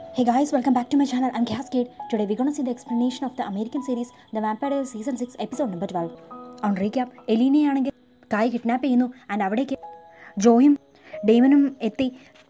Hey guys, welcome back to my channel. I'm Cascade. Today we're gonna see the explanation of the American series The Vampire Diaries Season 6 episode number 12. On recap, എലീനയാണെങ്കിൽ കായ് kidnap ചെയ്യുന്നു and അവിടേക്ക് ജോയും ഡെയ്മനും എത്തി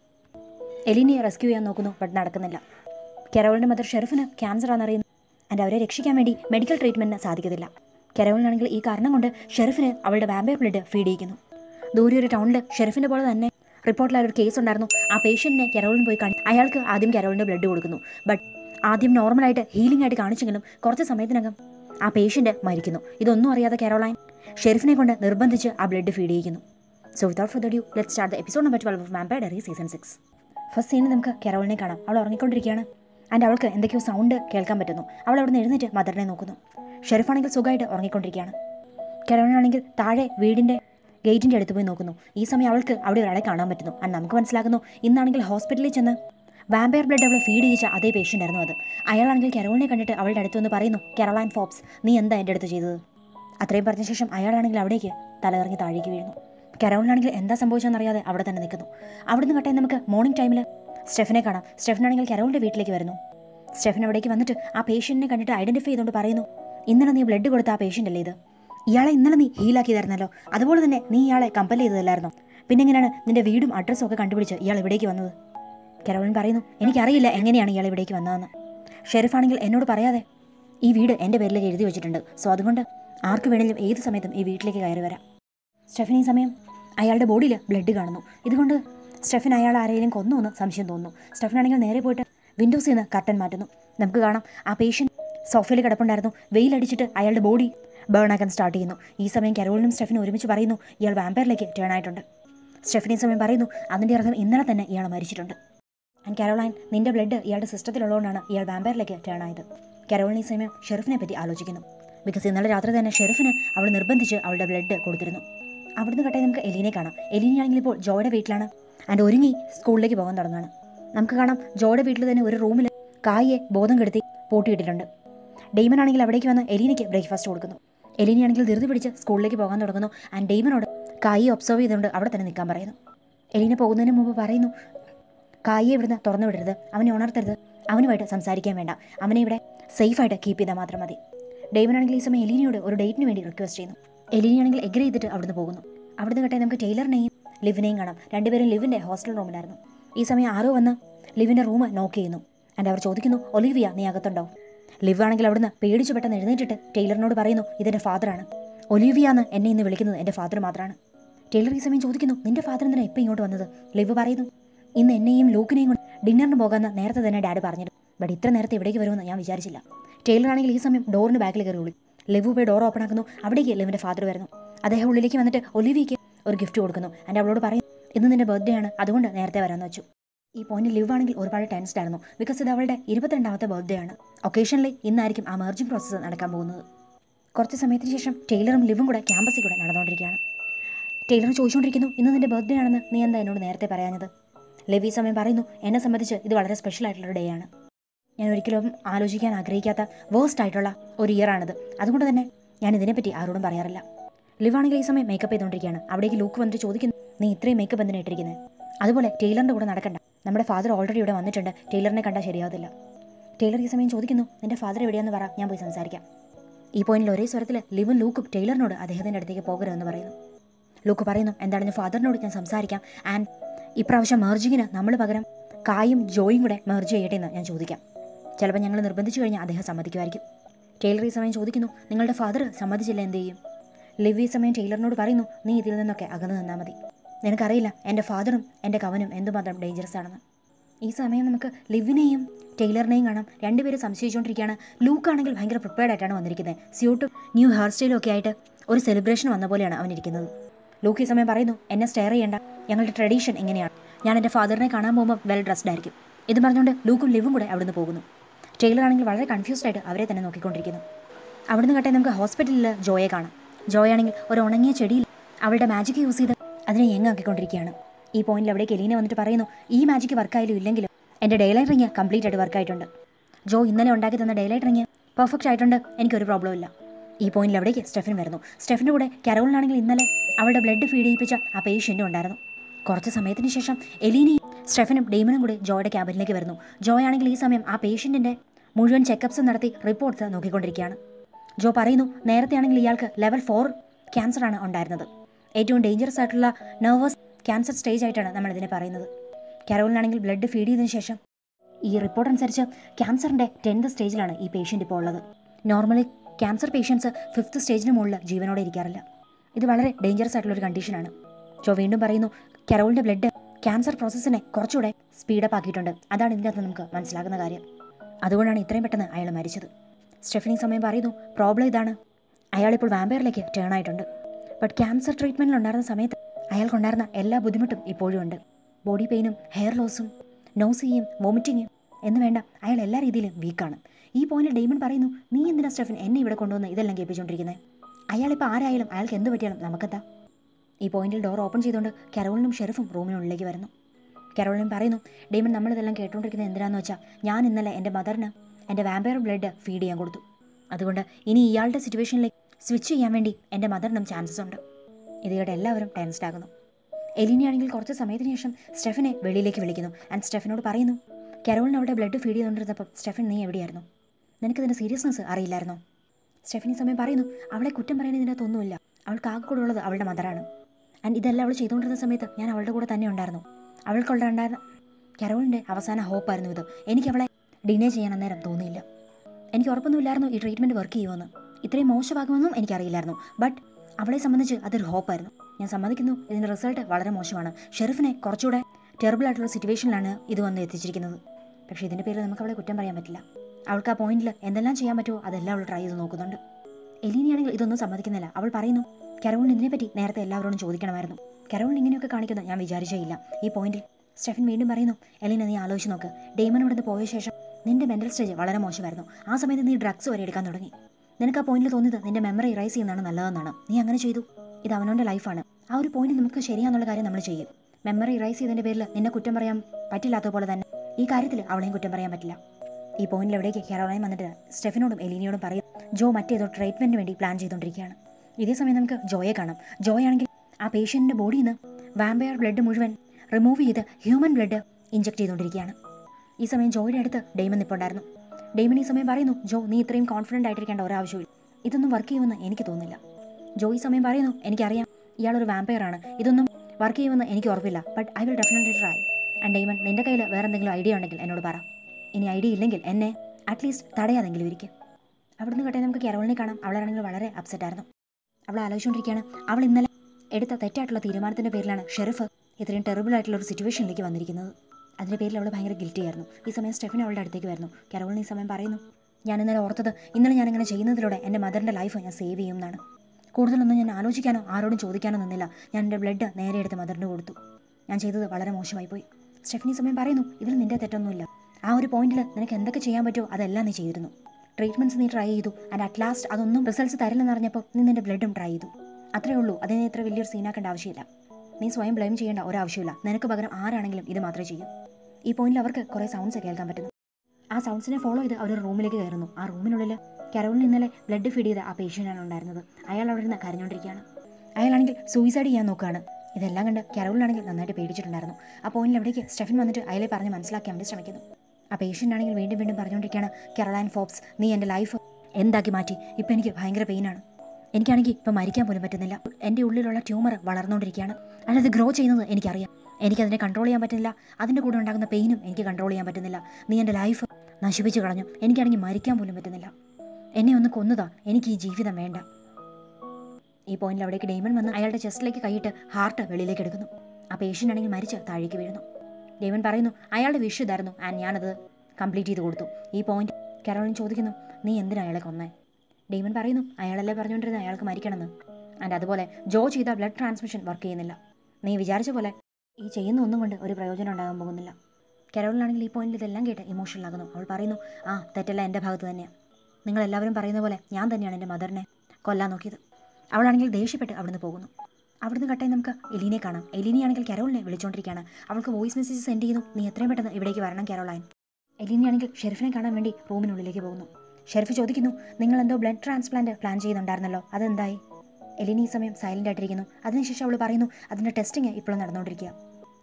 എലീനയെ rescue ചെയ്യാൻ നോക്കുന്നു but നടക്കുന്നില്ല കെറോളിൻ്റെ mother ഷെറിഫിന് cancer ആണെന്നറിയുന്നു ആൻഡ് അവരെ രക്ഷിക്കാൻ വേണ്ടി മെഡിക്കൽ ട്രീറ്റ്മെൻറ്റിന് സാധിക്കത്തില്ല കെറോളിനാണെങ്കിൽ ഈ കാരണം കൊണ്ട് ഷെറിഫിന് അവളുടെ വാമ്പയർ ബ്ലഡ് ഫീഡ് ചെയ്യിക്കുന്നു ദൂരെ ഒരു ടൗണിൽ ഷെറിഫിൻ്റെ പോലെ തന്നെ റിപ്പോർട്ടിൽ ഒരു കേസ് ഉണ്ടായിരുന്നു ആ പേഷ്യൻറ്റിനെ കെറോളിന് പോയി കാണി അയാൾക്ക് ആദ്യം കെറോളിൻ്റെ ബ്ലഡ് കൊടുക്കുന്നു ബട്ട് ആദ്യം നോർമലായിട്ട് ഹീലിംഗ് ആയിട്ട് കാണിച്ചെങ്കിലും കുറച്ച് സമയത്തിനകം ആ പേഷ്യൻ്റ് മരിക്കുന്നു ഇതൊന്നും അറിയാതെ കെറോളൈൻ ഷെറിഫിനെ കൊണ്ട് നിർബന്ധിച്ച് ആ ബ്ലഡ് ഫീഡ് ചെയ്യിക്കുന്നു so without further ado let start the episode number twelve of vampire diary season six first സീനിൽ നമുക്ക് കെറോളിനെ കാണാം അവൾ ഉറങ്ങിക്കൊണ്ടിരിക്കുകയാണ് ആൻഡ് അവൾക്ക് എന്തൊക്കെയോ സൗണ്ട് കേൾക്കാൻ പറ്റുന്നു അവൾ അവിടെ നിന്ന് എഴുന്നേറ്റ് മദറിനെ നോക്കുന്നു ഷെറിഫാണെങ്കിൽ സുഖമായിട്ട് ഉറങ്ങിക്കൊണ്ടിരിക്കുകയാണ് കെറോളിനാണെങ്കിൽ താഴെ വീടിൻ്റെ ഗേറ്റിൻ്റെ അടുത്ത് പോയി നോക്കുന്നു ഈ സമയം അവൾക്ക് അവിടെ ഒരാളെ കാണാൻ പറ്റുന്നു ആൻഡ് നമുക്ക് മനസ്സിലാകുന്നു ഇന്നാണെങ്കിൽ ഹോസ്പിറ്റലിൽ ചെന്ന് വാമ്പയർ ബ്ലഡ് അവൾ ഫീഡ് ചെയ്യിച്ച അതേ പേഷ്യൻ്റ് ആയിരുന്നു അത് അയാളാണെങ്കിൽ കെറോളിനെ കണ്ടിട്ട് അവളുടെ അടുത്ത് വന്ന് പറയുന്നു കെറോളൈൻ ഫോപ്സ് നീ എന്താ എൻ്റെ അടുത്ത് ചെയ്തത് അത്രയും പറഞ്ഞ ശേഷം അയാളാണെങ്കിൽ അവിടേക്ക് തലകറങ്ങി താഴേക്ക് വീഴുന്നു കെറോളിനാണെങ്കിൽ എന്താ സംഭവിച്ചതെന്നറിയാതെ അവിടെ തന്നെ നിൽക്കുന്നു അവിടുന്ന് കട്ടെ നമുക്ക് മോർണിംഗ് ടൈമിൽ സ്റ്റെഫിനെ കാണാം സ്റ്റെഫിനാണെങ്കിൽ കെറോളിൻ്റെ വീട്ടിലേക്ക് വരുന്നു സ്റ്റെഫിൻ അവിടേക്ക് വന്നിട്ട് ആ പേഷ്യൻറ്റിനെ കണ്ടിട്ട് ഐഡൻറ്റിഫൈ ചെയ്തുകൊണ്ട് പറയുന്നു ഇന്നലെ നീ ബ്ലഡ് കൊടുത്ത ആ പേഷ്യൻ്റ് അല്ലേ ഇത് ഇയാളെ ഇന്നലെ നീ ഹീലാക്കിയതായിരുന്നല്ലോ അതുപോലെ തന്നെ നീ ഇയാളെ കമ്പൽ ചെയ്തതല്ലായിരുന്നോ പിന്നെ എങ്ങനെയാണ് നിന്റെ വീടും അഡ്രസ്സും ഒക്കെ കണ്ടുപിടിച്ച് ഇയാൾ ഇവിടേക്ക് വന്നത് കെറോളിൻ പറയുന്നു എനിക്കറിയില്ല എങ്ങനെയാണ് ഇയാൾ ഇവിടേക്ക് വന്നതെന്ന് ഷെരീഫാണെങ്കിൽ എന്നോട് പറയാതെ ഈ വീട് എൻ്റെ പേരിലേക്ക് എഴുതി വെച്ചിട്ടുണ്ട് സോ അതുകൊണ്ട് ആർക്ക് വേണമെങ്കിലും ഏത് സമയത്തും ഈ വീട്ടിലേക്ക് കയറി വരാം സ്റ്റെഫിൻ ഈ സമയം അയാളുടെ ബോഡിയിൽ ബ്ലഡ് കാണുന്നു ഇതുകൊണ്ട് സ്റ്റെഫിൻ അയാൾ ആരെങ്കിലും കൊന്നു എന്ന് സംശയം തോന്നുന്നു സ്റ്റെഫിനാണെങ്കിൽ നേരെ പോയിട്ട് വിൻഡോസിൽ നിന്ന് കർട്ടൻ മാറ്റുന്നു നമുക്ക് കാണാം ആ പേഷ്യൻ്റ് സോഫയിൽ കിടപ്പുണ്ടായിരുന്നു വെയിലടിച്ചിട്ട് അയാളുടെ ബോഡി ബേൺ ആക്കാൻ സ്റ്റാർട്ട് ചെയ്യുന്നു ഈ സമയം കരോളിനും സ്റ്റെഫിനും ഒരുമിച്ച് പറയുന്നു ഇയാൾ വാമ്പയറിലേക്ക് ടേൺ ആയിട്ടുണ്ട് സ്റ്റെഫിനി സമയം പറയുന്നു അതിൻ്റെ അർത്ഥം ഇന്നലെ തന്നെ ഇയാൾ മരിച്ചിട്ടുണ്ട് ആൻഡ് കരോളൈൻ നിന്റെ ബ്ലഡ് ഇയാളുടെ സിസ്റ്റത്തിലുള്ളതുകൊണ്ടാണ് ഇയാൾ വാമ്പയറിലേക്ക് ടേൺ ആയത് കരോളിന് ഈ സമയം ഷെറിഫിനെ പറ്റി ആലോചിക്കുന്നു ബിക്കോസ് ഇന്നലെ രാത്രി തന്നെ ഷെറിഫിന് അവൾ നിർബന്ധിച്ച് അവളുടെ ബ്ലഡ് കൊടുത്തിരുന്നു അവിടുന്ന് കട്ടെ നമുക്ക് എലീനെ കാണാം എലീനയാണെങ്കിൽ ഇപ്പോൾ ജോയുടെ വീട്ടിലാണ് ആൻഡ് ഒരുങ്ങി സ്കൂളിലേക്ക് പോകാൻ തുടങ്ങുകയാണ് നമുക്ക് കാണാം ജോയുടെ വീട്ടിൽ തന്നെ ഒരു റൂമിൽ കായെ ബോധം കെടുത്തി പൂട്ടിയിട്ടിട്ടുണ്ട് ഡെയ്മൻ ആണെങ്കിൽ അവിടേക്ക് വന്ന് എലീനയ്ക്ക് ബ്രേക്ക്ഫാസ്റ്റ് കൊടുക്കുന്നു എലീനയാണെങ്കിൽ ധൃതി പിടിച്ച് സ്കൂളിലേക്ക് പോകാൻ തുടങ്ങുന്നു ആൻഡ് ഡെയ്മനോട് കായി ഒബ്സർവ് ചെയ്തുകൊണ്ട് അവിടെ തന്നെ നിൽക്കാൻ പറയുന്നു എലീന പോകുന്നതിന് മുമ്പ് പറയുന്നു കായിയെ ഇവിടുന്ന് തുറന്നു വിടരുത് അവനെ ഉണർത്തരുത് അവനുമായിട്ട് സംസാരിക്കാൻ വേണ്ട അവനെ ഇവിടെ സേഫായിട്ട് കീപ്പ് ചെയ്താൽ മാത്രം മതി ഡെയ്മൻ ആണെങ്കിൽ ഈ സമയം എലീനയോട് ഒരു ഡേറ്റിന് വേണ്ടി റിക്വസ്റ്റ് ചെയ്യുന്നു എലീനയാണെങ്കിൽ എഗ്രി ചെയ്തിട്ട് അവിടുന്ന് പോകുന്നു അവിടുന്ന് കട്ടെ നമുക്ക് ടൈലറിനെയും ലിവിനെയും കാണാം രണ്ടുപേരും ലിവിൻ്റെ ഹോസ്റ്റൽ റൂമിലായിരുന്നു ഈ സമയം ആരോ വന്ന് ലിവിൻ്റെ റൂം നോക്ക് ചെയ്യുന്നു ആൻഡ് അവർ ചോദിക്കുന്നു ഒലിവിയ നീ അകത്തുണ്ടോ ലിവ് ആണെങ്കിൽ അവിടുന്ന് പേടിച്ചു പെട്ടെന്ന് എഴുന്നേറ്റിട്ട് ടൈലറിനോട് പറയുന്നു ഇതെൻ്റെ ഫാദറാണ് ഒലിവിയാന്ന് എന്നെ ഇന്ന് വിളിക്കുന്നത് എൻ്റെ ഫാദർ മാത്രമാണ് ടൈലർ ഈ സമയം ചോദിക്കുന്നു നിന്റെ ഫാദർ എന്തിനാ ഇപ്പം ഇങ്ങോട്ട് വന്നത് ലിവ് പറയുന്നു ഇന്ന് എന്നെയും ലൂക്കിനെയും കൊണ്ട് ഡിന്നറിന് പോകാമെന്ന് നേരത്തെ തന്നെ ഡാഡ് പറഞ്ഞിരുന്നു ബട്ട് ഇത്ര നേരത്തെ ഇവിടേക്ക് വരുമെന്ന് ഞാൻ വിചാരിച്ചില്ല ടൈലർ ആണെങ്കിൽ ഈ സമയം ഡോറിന് ബാക്കിൽ കയറി വിളി ലിവ് പോയി ഡോർ ഓപ്പൺ ആക്കുന്നു അവിടേക്ക് ലിവിൻ്റെ ഫാദർ വരുന്നു അദ്ദേഹം ഉള്ളിലേക്ക് വന്നിട്ട് ഒലിവിക്ക് ഒരു ഗിഫ്റ്റ് കൊടുക്കുന്നു ആൻഡ് അവളോട് പറയും ഇന്ന് നിന്റെ ബർത്ത്ഡേ ആണ് അതുകൊണ്ട് നേരത്തെ വരാമെന്ന് വെച്ചു ഈ പോയിന്റ് ലിവ് ആണെങ്കിൽ ഒരുപാട് ടെൻസ്ഡ് ആയിരുന്നു ബിക്കോസ് ഇത് അവളുടെ ഇരുപത്തിരണ്ടാമത്തെ ബർത്ത്ഡേ ആണ് ഒക്കേഷനിൽ ഇന്നായിരിക്കും ആ മെർജിംഗ് പ്രോസസ്സ് നടക്കാൻ പോകുന്നത് കുറച്ച് സമയത്തിന് ശേഷം ടൈലറും ലിവും കൂടെ ക്യാമ്പസിൽ കൂടെ നടന്നുകൊണ്ടിരിക്കുകയാണ് ടൈലർ ചോദിച്ചുകൊണ്ടിരിക്കുന്നു ഇന്ന് നിന്റെ ബർത്ത്ഡേ ആണെന്ന് നീ എന്താ എന്നോട് നേരത്തെ പറയാഞ്ഞത് ലിവ് ഈ സമയം പറയുന്നു എന്നെ സംബന്ധിച്ച് ഇത് വളരെ സ്പെഷ്യൽ ആയിട്ടുള്ള ഡേ ആണ് ഞാൻ ഒരിക്കലും ആലോചിക്കാൻ ആഗ്രഹിക്കാത്ത വേസ്റ്റ് ആയിട്ടുള്ള ഒരു ഇയർ ആണിത് അതുകൊണ്ട് തന്നെ ഞാൻ ഇതിനെപ്പറ്റി ആരോടും പറയാറില്ല ലിവ് ആണെങ്കിൽ ഈ സമയം മേക്കപ്പ് ചെയ്തുകൊണ്ടിരിക്കുകയാണ് അവിടേക്ക് ലൂക്ക് വന്നിട്ട് ചോദിക്കുന്നു നീ ഇത്രയും മേക്കപ്പ് എന്തിനാ ഇട്ടിരിക്കുന്നത് അതുപോലെ ടൈലറിൻ്റെ കൂടെ നടക്കണ്ട നമ്മുടെ ഫാദർ ഓൾറെഡി ഇവിടെ വന്നിട്ടുണ്ട് ടൈലറിനെ കണ്ടാൽ ശരിയാവത്തില്ല ടൈലർ ഈ സമയം ചോദിക്കുന്നു നിന്റെ ഫാദർ എവിടെയാണെന്ന് പറ ഞാൻ പോയി സംസാരിക്കാം ഈ പോയിന്റിൽ ഒരേ സ്വരത്തിൽ ലിവും ലൂക്കും ടൈലറിനോട് അദ്ദേഹത്തിൻ്റെ അടുത്തേക്ക് പോകരുതെന്ന് പറയുന്നു ലൂക്ക് പറയുന്നു എന്താണെന്ന് ഫാദറിനോട് ഞാൻ സംസാരിക്കാം ആൻഡ് ഇപ്രാവശ്യം മെർജിങ്ങിന് നമ്മൾ പകരം കായും ജോയും കൂടെ മെർജ് ചെയ്യട്ടെ എന്ന് ഞാൻ ചോദിക്കാം ചിലപ്പോൾ ഞങ്ങൾ നിർബന്ധിച്ചു കഴിഞ്ഞാൽ അദ്ദേഹം സമ്മതിക്കുമായിരിക്കും ടൈലർ ഈ സമയം ചോദിക്കുന്നു നിങ്ങളുടെ ഫാദർ സമ്മതിച്ചില്ല എന്ത് ചെയ്യും ലിവ് ഈ സമയം ടൈലറിനോട് പറയുന്നു നീ ഇതിൽ നിന്നൊക്കെ അകന്നു നിന്നാൽ മതി നിനക്കറിയില്ല എൻ്റെ ഫാദറും എൻ്റെ കവനും എന്തുമാത്രം ഡേഞ്ചറസ് ആണെന്ന് ഈ സമയം നമുക്ക് ലിവിനെയും ടൈലറിനെയും കാണാം രണ്ടുപേരും സംശയിച്ചുകൊണ്ടിരിക്കുകയാണ് ലൂക്ക് ആണെങ്കിൽ ഭയങ്കര പ്രിപ്പയർഡ് ആയിട്ടാണ് വന്നിരിക്കുന്നത് സ്യൂട്ടും ന്യൂ ഹെയർ സ്റ്റൈലും ഒക്കെ ആയിട്ട് ഒരു സെലിബ്രേഷൻ വന്ന പോലെയാണ് അവൻ ഇരിക്കുന്നത് ലൂക്ക് ഈ സമയം പറയുന്നു എന്നെ സ്റ്റെയർ ചെയ്യേണ്ട ഞങ്ങളുടെ ട്രഡീഷൻ എങ്ങനെയാണ് ഞാൻ എൻ്റെ ഫാദറിനെ കാണാൻ പോകുമ്പോൾ വെൽ ഡ്രസ്ഡ് ആയിരിക്കും ഇത് പറഞ്ഞുകൊണ്ട് ലൂക്കും ലിവും കൂടെ അവിടുന്ന് പോകുന്നു ടൈലർ ആണെങ്കിൽ വളരെ കൺഫ്യൂസ്ഡ് ആയിട്ട് അവരെ തന്നെ നോക്കിക്കൊണ്ടിരിക്കുന്നു അവിടുന്ന് കട്ടെ നമുക്ക് ഹോസ്പിറ്റലിൽ ജോയെ കാണാം ജോയ് ആണെങ്കിൽ ഒരു ഉണങ്ങിയ ചെടിയിൽ അവളുടെ മാജിക് യൂസ് ചെയ്ത് അതിനെ യങ്ങാക്കിക്കൊണ്ടിരിക്കുകയാണ് ഈ പോയിന്റിൽ അവിടേക്ക് എലീന വന്നിട്ട് പറയുന്നു ഈ മാജിക്ക് വർക്കായാലും ഇല്ലെങ്കിലും എൻ്റെ ഡേലൈറ്റ് റിങ് കംപ്ലീറ്റ് ആയിട്ട് വർക്കായിട്ടുണ്ട് ജോ ഇന്നലെ ഉണ്ടാക്കി തന്ന ഡേലൈറ്റ് റിങ് പെർഫെക്റ്റ് ആയിട്ടുണ്ട് എനിക്കൊരു പ്രോബ്ലം ഇല്ല ഈ പോയിന്റിൽ അവിടേക്ക് സ്റ്റെഫിൻ വരുന്നു സ്റ്റെഫിൻ്റെ കൂടെ കരോളിനാണെങ്കിൽ ഇന്നലെ അവളുടെ ബ്ലഡ് ഫീഡ് ചെയ്യിപ്പിച്ച ആ പേഷ്യൻറ്റും ഉണ്ടായിരുന്നു കുറച്ച് സമയത്തിന് ശേഷം എലീനയും സ്റ്റെഫനും ഡെയ്മനും കൂടി ജോയുടെ ക്യാബിനിലേക്ക് വരുന്നു ജോയ് ആണെങ്കിൽ ഈ സമയം ആ പേഷ്യൻറ്റിൻ്റെ മുഴുവൻ ചെക്കപ്സ് നടത്തി റിപ്പോർട്ട്സ് നോക്കിക്കൊണ്ടിരിക്കുകയാണ് ജോ പറയുന്നു നേരത്തെ ആണെങ്കിൽ ഇയാൾക്ക് ലെവൽ ഫോർ ക്യാൻസറാണ് ഉണ്ടായിരുന്നത് ഏറ്റവും ഡേഞ്ചറസ് ആയിട്ടുള്ള നെർവസ് ക്യാൻസർ സ്റ്റേജ് ആയിട്ടാണ് നമ്മൾ ഇതിനെ പറയുന്നത് കരോളിനാണെങ്കിൽ ബ്ലഡ് ഫീഡ് ചെയ്തതിനു ശേഷം ഈ റിപ്പോർട്ട് അനുസരിച്ച് ക്യാൻസറിൻ്റെ ടെൻത്ത് സ്റ്റേജിലാണ് ഈ പേഷ്യൻ്റ് ഇപ്പോൾ ഉള്ളത് നോർമലി ക്യാൻസർ പേഷ്യൻസ് ഫിഫ്ത്ത് സ്റ്റേജിന് മുകളിൽ ജീവനോടെ ഇരിക്കാറില്ല ഇത് വളരെ ഡേഞ്ചറസ് ആയിട്ടുള്ള ഒരു കണ്ടീഷനാണ് ജോ വീണ്ടും പറയുന്നു കരോളിൻ്റെ ബ്ലഡ് ക്യാൻസർ പ്രോസസ്സിനെ കുറച്ചുകൂടെ സ്പീഡപ്പ് ആക്കിയിട്ടുണ്ട് അതാണ് ഇതിൻ്റെ അകത്ത് നമുക്ക് മനസ്സിലാകുന്ന കാര്യം അതുകൊണ്ടാണ് ഇത്രയും പെട്ടെന്ന് അയാൾ മരിച്ചത് സ്റ്റെഫനി സമയം പറയുന്നു പ്രോബ്ലം ഇതാണ് അയാളിപ്പോൾ വാമ്പയറിലേക്ക് ടേൺ ആയിട്ടുണ്ട് ബട്ട് ക്യാൻസർ ട്രീറ്റ്മെൻറ്റിൽ ഉണ്ടായിരുന്ന സമയത്ത് അയാൾക്കുണ്ടായിരുന്ന എല്ലാ ബുദ്ധിമുട്ടും ഇപ്പോഴും ഉണ്ട് ബോഡി പെയിനും ഹെയർ ലോസും നോസിയും വോമിറ്റിങ്ങും എന്ന് വേണ്ട അയാൾ എല്ലാ രീതിയിലും വീക്കാണ് ഈ പോയിന്റ് ഡെയ്മൺ പറയുന്നു നീ എന്തിനാ സ്റ്റെഫൻ എന്നെ ഇവിടെ കൊണ്ടുവന്ന് ഇതെല്ലാം കേൾപ്പിച്ചുകൊണ്ടിരിക്കുന്നത് അയാളിപ്പോൾ ആരായാലും അയാൾക്ക് എന്ത് പറ്റിയാലും നമുക്കെന്താ ഈ പോയിന്റിൽ ഡോർ ഓപ്പൺ ചെയ്തുകൊണ്ട് കരോളിനും ഷെറിഫും റൂമിനുള്ളിലേക്ക് വരുന്നു കരോളിനും പറയുന്നു ഡെയ്മൺ നമ്മളിതെല്ലാം കേട്ടുകൊണ്ടിരിക്കുന്നത് എന്തിനാന്ന് വെച്ചാൽ ഞാൻ ഇന്നലെ എൻ്റെ മദറിന് എൻ്റെ വാമ്പയർ ബ്ലഡ് ഫീഡ് ചെയ്യാൻ കൊടുത്തു അതുകൊണ്ട് ഇനി ഇയാളുടെ സിറ്റുവേഷനിലേക്ക് സ്വിച്ച് ചെയ്യാൻ വേണ്ടി എൻ്റെ മദറിനും ചാൻസസ് ഉണ്ട് ഇത് കേട്ട് എല്ലാവരും ടെൻസ്ഡ് ആകുന്നു എലിനിയാണെങ്കിൽ കുറച്ച് സമയത്തിന് ശേഷം സ്റ്റെഫനെ വെളിയിലേക്ക് വിളിക്കുന്നു ആൻഡ് സ്റ്റെഫനോട് പറയുന്നു കരോളിന് അവിടെ ബ്ലഡ് ഫീഡ് ചെയ്തുകൊണ്ടിരുന്നപ്പോൾ സ്റ്റെഫൻ നീ എവിടെയായിരുന്നു നിനക്കിതിൻ്റെ സീരിയസ്നെസ് അറിയില്ലായിരുന്നോ സ്റ്റെഫനി സമയം പറയുന്നു അവളെ കുറ്റം പറയാൻ ഇതിനകത്ത് ഒന്നുമില്ല അവൾക്ക് ആകെ കൂടെ ഉള്ളത് അവളുടെ മദറാണ് ആൻഡ് ഇതെല്ലാം അവൾ ചെയ്തുകൊണ്ടിരുന്ന സമയത്ത് ഞാൻ അവളുടെ കൂടെ തന്നെ ഉണ്ടായിരുന്നു അവൾക്കുള്ള ഉണ്ടായിരുന്ന കരോളിൻ്റെ അവസാന ഹോപ്പായിരുന്നു ഇത് എനിക്ക് അവളെ ഡിനേ ചെയ്യാൻ അന്നേരം തോന്നിയില്ല എനിക്ക് ഉറപ്പൊന്നുമില്ലായിരുന്നു ഈ ട്രീറ്റ്മെൻറ്റ് വർക്ക് ചെയ്യുമെന്ന് ഇത്രയും മോശമാകുമെന്നും എനിക്കറിയില്ലായിരുന്നു ബട്ട് അവളെ സംബന്ധിച്ച് അതൊരു ഹോപ്പായിരുന്നു ഞാൻ സമ്മതിക്കുന്നു ഇതിൻ്റെ റിസൾട്ട് വളരെ മോശമാണ് ഷെറിഫിനെ കുറച്ചുകൂടെ ടെറിബിൾ ആയിട്ടുള്ള സിറ്റുവേഷനിലാണ് ഇത് വന്ന് എത്തിച്ചിരിക്കുന്നത് പക്ഷേ ഇതിൻ്റെ പേരിൽ നമുക്ക് അവളെ കുറ്റം പറയാൻ പറ്റില്ല അവൾക്ക് ആ പോയിന്റിൽ എന്തെല്ലാം ചെയ്യാൻ പറ്റുമോ അതെല്ലാം അവൾ ട്രൈ ചെയ്ത് നോക്കുന്നുണ്ട് എലീനയാണെങ്കിൽ ഇതൊന്നും സമ്മതിക്കുന്നില്ല അവൾ പറയുന്നു കരോളിന് ഇതിനെപ്പറ്റി നേരത്തെ എല്ലാവരോടും ചോദിക്കണമായിരുന്നു കരോളിന് ഇങ്ങനെയൊക്കെ കാണിക്കുന്നത് ഞാൻ വിചാരിച്ചേയില്ല ഈ പോയിന്റിൽ സ്റ്റെഫൻ വീണ്ടും പറയുന്നു എലീന നീ ആലോചിച്ച് നോക്ക് ഡെയ്മൻ ഇവിടുന്ന് പോയ ശേഷം നിന്റെ മെന്റൽ സ്റ്റേജ് വളരെ മോശമായിരുന്നു ആ സമയത്ത് നീ ഡ്രഗ്സ് വരെ എടുക്കാൻ തുടങ്ങി നിനക്ക് ആ പോയിന്റിൽ തോന്നിയത് നിന്റെ മെമ്മറി റൈസ് ചെയ്യുന്നതാണ് നല്ലതെന്നാണ് നീ അങ്ങനെ ചെയ്തു ഇത് അവനവൻ്റെ ലൈഫാണ് ആ ഒരു പോയിന്റ് നമുക്ക് ശരിയാന്നുള്ള കാര്യം നമ്മൾ ചെയ്യും മെമ്മറി റൈസ് ചെയ്തതിന്റെ പേരിൽ നിന്നെ കുറ്റം പറയാൻ പറ്റില്ലാത്ത പോലെ തന്നെ ഈ കാര്യത്തിൽ അവളെയും കുറ്റം പറയാൻ പറ്റില്ല ഈ പോയിന്റിൽ എവിടേക്ക് കെറോളൈൻ വന്നിട്ട് സ്റ്റെഫിനോടും എലീനയോടും പറയും ജോ മറ്റേതോ ട്രീറ്റ്മെന്റിന് വേണ്ടി പ്ലാൻ ചെയ്തുകൊണ്ടിരിക്കുകയാണ് ഇതേ സമയം നമുക്ക് ജോയെ കാണാം ജോയ് ആണെങ്കിൽ ആ പേഷ്യന്റിന്റെ ബോഡിയിൽ നിന്ന് വാമ്പയർ ബ്ലഡ് മുഴുവൻ റിമൂവ് ചെയ്ത് ഹ്യൂമൻ ബ്ലഡ് ഇഞ്ചെക്ട് ചെയ്തുകൊണ്ടിരിക്കുകയാണ് ഈ സമയം ജോയുടെ അടുത്ത് ഡെയ്മൻ നിൽപ്പുണ്ടായിരുന്നു ഡെയ്മൻ ഈ സമയം പറയുന്നു ജോ നീ ഇത്രയും കോൺഫിഡൻ്റ് ആയിട്ടിരിക്കേണ്ട ഒരാവശ്യമില്ല ഇതൊന്നും വർക്ക് ചെയ്യുമെന്ന് എനിക്ക് തോന്നുന്നില്ല ജോ ഈ സമയം പറയുന്നു എനിക്കറിയാം ഇയാളൊരു വാമ്പയർ ആണ് ഇതൊന്നും വർക്ക് ചെയ്യുമെന്ന് എനിക്ക് ഉറപ്പില്ല but I will definitely try and Damon നിന്റെ കയ്യിൽ വേറെ എന്തെങ്കിലും ഐഡിയ ഉണ്ടെങ്കിൽ എന്നോട് പറ ഇനി ഐഡിയ ഇല്ലെങ്കിൽ എന്നെ അറ്റ്ലീസ്റ്റ് തടയാതെങ്കിലും ഇരിക്കും അവിടുന്ന് കേട്ടേ നമുക്ക് കെറോളിനെ കാണാം അവളാണെങ്കിൽ വളരെ അപ്സെറ്റ് ആയിരുന്നു അവൾ ആലോചിച്ചുകൊണ്ടിരിക്കുകയാണ് അവൾ ഇന്നലെ എടുത്ത തെറ്റായിട്ടുള്ള തീരുമാനത്തിൻ്റെ പേരിലാണ് ഷെറിഫ് ഇത്രയും ടെറിബിൾ ആയിട്ടുള്ള ഒരു സിറ്റുവേഷനിലേക്ക് വന്നിരിക്കുന്നത് അതിൻ്റെ പേരിൽ അവൾ ഭയങ്കര ഗിൽറ്റി ആയിരുന്നു ഈ സമയം സ്റ്റെഫിൻ അവളുടെ അടുത്തേക്ക് വരുന്നു കരോളിന് ഈ സമയം പറയുന്നു ഞാൻ ഇന്നലെ ഓർത്തത് ഇന്നലെ ഞാൻ ഇങ്ങനെ ചെയ്യുന്നതിലൂടെ എൻ്റെ മദറിൻ്റെ ലൈഫ് ഞാൻ സേവ് ചെയ്യും എന്നാണ് കൂടുതലൊന്നും ഞാൻ ആലോചിക്കാനോ ആരോടും ചോദിക്കാനോ നിന്നില്ല ഞാൻ എൻ്റെ ബ്ലഡ് നേരെ എടുത്ത് മദറിന് കൊടുത്തു ഞാൻ ചെയ്തത് വളരെ മോശമായി പോയി സ്റ്റെഫിനി സമയം പറയുന്നു ഇതിൽ നിന്റെ തെറ്റൊന്നുമില്ല ആ ഒരു പോയിന്റിൽ നിനക്ക് എന്തൊക്കെ ചെയ്യാൻ പറ്റുമോ അതെല്ലാം നീ ചെയ്തിരുന്നു ട്രീറ്റ്മെൻറ്റ്സ് നീ ട്രൈ ചെയ്തു ആൻഡ് അറ്റ് ലാസ്റ്റ് അതൊന്നും റിസൾട്ട്സ് തരില്ലെന്ന് അറിഞ്ഞപ്പോൾ നീ നിന്റെ ബ്ലഡും ട്രൈ ചെയ്തു അത്രേ ഉള്ളൂ അതിനെ ഇത്ര വലിയൊരു സീനാക്കേണ്ട ആവശ്യമില്ല നീ സ്വയം ബ്ലെയിം ചെയ്യേണ്ട ഒരാവശ്യമില്ല നിനക്ക് പകരം ആരാണെങ്കിലും ഇത് മാത്രമേ ചെയ്യൂ ഈ പോയിന്റിൽ അവർക്ക് കുറേ സൗണ്ട്സ് കേൾക്കാൻ പറ്റുന്നു ആ സൗണ്ട്സിനെ ഫോളോ ചെയ്ത് അവർ റൂമിലേക്ക് കയറുന്നു ആ റൂമിനുള്ളിൽ കരോളിന് ഇന്നലെ ബ്ലഡ് ഫീഡ് ചെയ്ത ആ പേഷ്യൻ്റാണ് ഉണ്ടായിരുന്നത് അയാൾ അവിടെ നിന്ന് കരഞ്ഞുകൊണ്ടിരിക്കുകയാണ് അയാളാണെങ്കിൽ സൂയിസൈഡ് ചെയ്യാൻ നോക്കുകയാണ് ഇതെല്ലാം കണ്ട് കരോളിനാണെങ്കിൽ നന്നായിട്ട് പേടിച്ചിട്ടുണ്ടായിരുന്നു ആ പോയിന്റിൽ എവിടേക്ക് സ്റ്റെഫിൻ വന്നിട്ട് അയാളെ പറഞ്ഞ് മനസ്സിലാക്കാൻ വേണ്ടി ശ്രമിക്കുന്നു ആ പേഷ്യൻ്റ് ആണെങ്കിൽ വീണ്ടും വീണ്ടും പറഞ്ഞുകൊണ്ടിരിക്കുകയാണ് കെറലൈൻ ഫോപ്സ് നീ എൻ്റെ ലൈഫ് എന്താക്കി മാറ്റി ഇപ്പം എനിക്ക് ഭയങ്കര പെയിനാണ് എനിക്കാണെങ്കിൽ ഇപ്പം മരിക്കാൻ പോലും പറ്റുന്നില്ല എൻ്റെ ഉള്ളിലുള്ള ട്യൂമർ വളർന്നുകൊണ്ടിരിക്കുകയാണ് അല്ലാതെ ഗ്രോ ചെയ്യുന്നത് എനിക്കറിയാം എനിക്കതിനെ കൺട്രോൾ ചെയ്യാൻ പറ്റുന്നില്ല അതിൻ്റെ കൂടെ ഉണ്ടാകുന്ന പെയിനും എനിക്ക് കൺട്രോൾ ചെയ്യാൻ പറ്റുന്നില്ല നീ എൻ്റെ ലൈഫ് നശിപ്പിച്ച് കളഞ്ഞു എനിക്കാണെങ്കിൽ മരിക്കാൻ പോലും പറ്റുന്നില്ല എന്നെ ഒന്ന് കൊന്നതാ എനിക്ക് ഈ ജീവിതം വേണ്ട ഈ പോയിന്റിൽ അവിടേക്ക് ഡെയ്മൻ വന്ന് അയാളുടെ ചെസ്റ്റിലേക്ക് കൈയിട്ട് ഹാർട്ട് വെളിയിലേക്ക് എടുക്കുന്നു ആ പേഷ്യൻ്റ് ആണെങ്കിൽ മരിച്ച് താഴേക്ക് വീഴുന്നു ഡെയ്മൻ പറയുന്നു അയാളുടെ വിഷ് ഇതായിരുന്നു ആൻഡ് ഞാനത് കംപ്ലീറ്റ് ചെയ്ത് കൊടുത്തു ഈ പോയിന്റ് കരോളിൻ ചോദിക്കുന്നു നീ എന്തിനാ അയാളെ കൊന്നേ ഡെയ്മൻ പറയുന്നു അയാളല്ലേ പറഞ്ഞുകൊണ്ടിരുന്നത് അയാൾക്ക് മരിക്കണമെന്ന് ആൻഡ് അതുപോലെ ജോ ചെയ്ത ബ്ലഡ് ട്രാൻസ്മിഷൻ വർക്ക് ചെയ്യുന്നില്ല നീ വിചാരിച്ച പോലെ ഈ ചെയ്യുന്ന ഒന്നും കൊണ്ട് ഒരു പ്രയോജനം ഉണ്ടാകാൻ പോകുന്നില്ല കരോളിനാണെങ്കിൽ ഈ പോയിന്റിൽ ഇതെല്ലാം കേട്ട് ഇമോഷണൽ ആകുന്നു അവൾ പറയുന്നു ആ തെറ്റല്ല എൻ്റെ ഭാഗത്ത് തന്നെയാണ് നിങ്ങൾ എല്ലാവരും പറയുന്ന പോലെ ഞാൻ തന്നെയാണ് എൻ്റെ മദറിനെ കൊല്ലാൻ നോക്കിയത് അവളാണെങ്കിൽ ദേഷ്യപ്പെട്ട് അവിടുന്ന് പോകുന്നു അവിടുന്ന് കട്ടായി നമുക്ക് എലീനെ കാണാം എലീനയാണെങ്കിൽ കരോളിനെ വിളിച്ചുകൊണ്ടിരിക്കുകയാണ് അവൾക്ക് വോയിസ് മെസ്സേജ് സെൻഡ് ചെയ്യുന്നു നീ എത്രയും പെട്ടെന്ന് ഇവിടേക്ക് വരണം കരോളൈൻ എലീനയാണെങ്കിൽ ഷെറിഫിനെ കാണാൻ വേണ്ടി റൂമിനുള്ളിലേക്ക് പോകുന്നു ഷെറിഫ് ചോദിക്കുന്നു നിങ്ങൾ എന്തോ ബ്ലഡ് ട്രാൻസ്പ്ലാന്റ് പ്ലാൻ ചെയ്യുന്നുണ്ടായിരുന്നല്ലോ അതെന്തായി എലിനി ഈ സമയം സൈലന്റ് ആയിട്ടിരിക്കുന്നു അതിനുശേഷം അവൾ പറയുന്നു അതിൻ്റെ ടെസ്റ്റിംഗ് ഇപ്പോഴും നടന്നുകൊണ്ടിരിക്കുക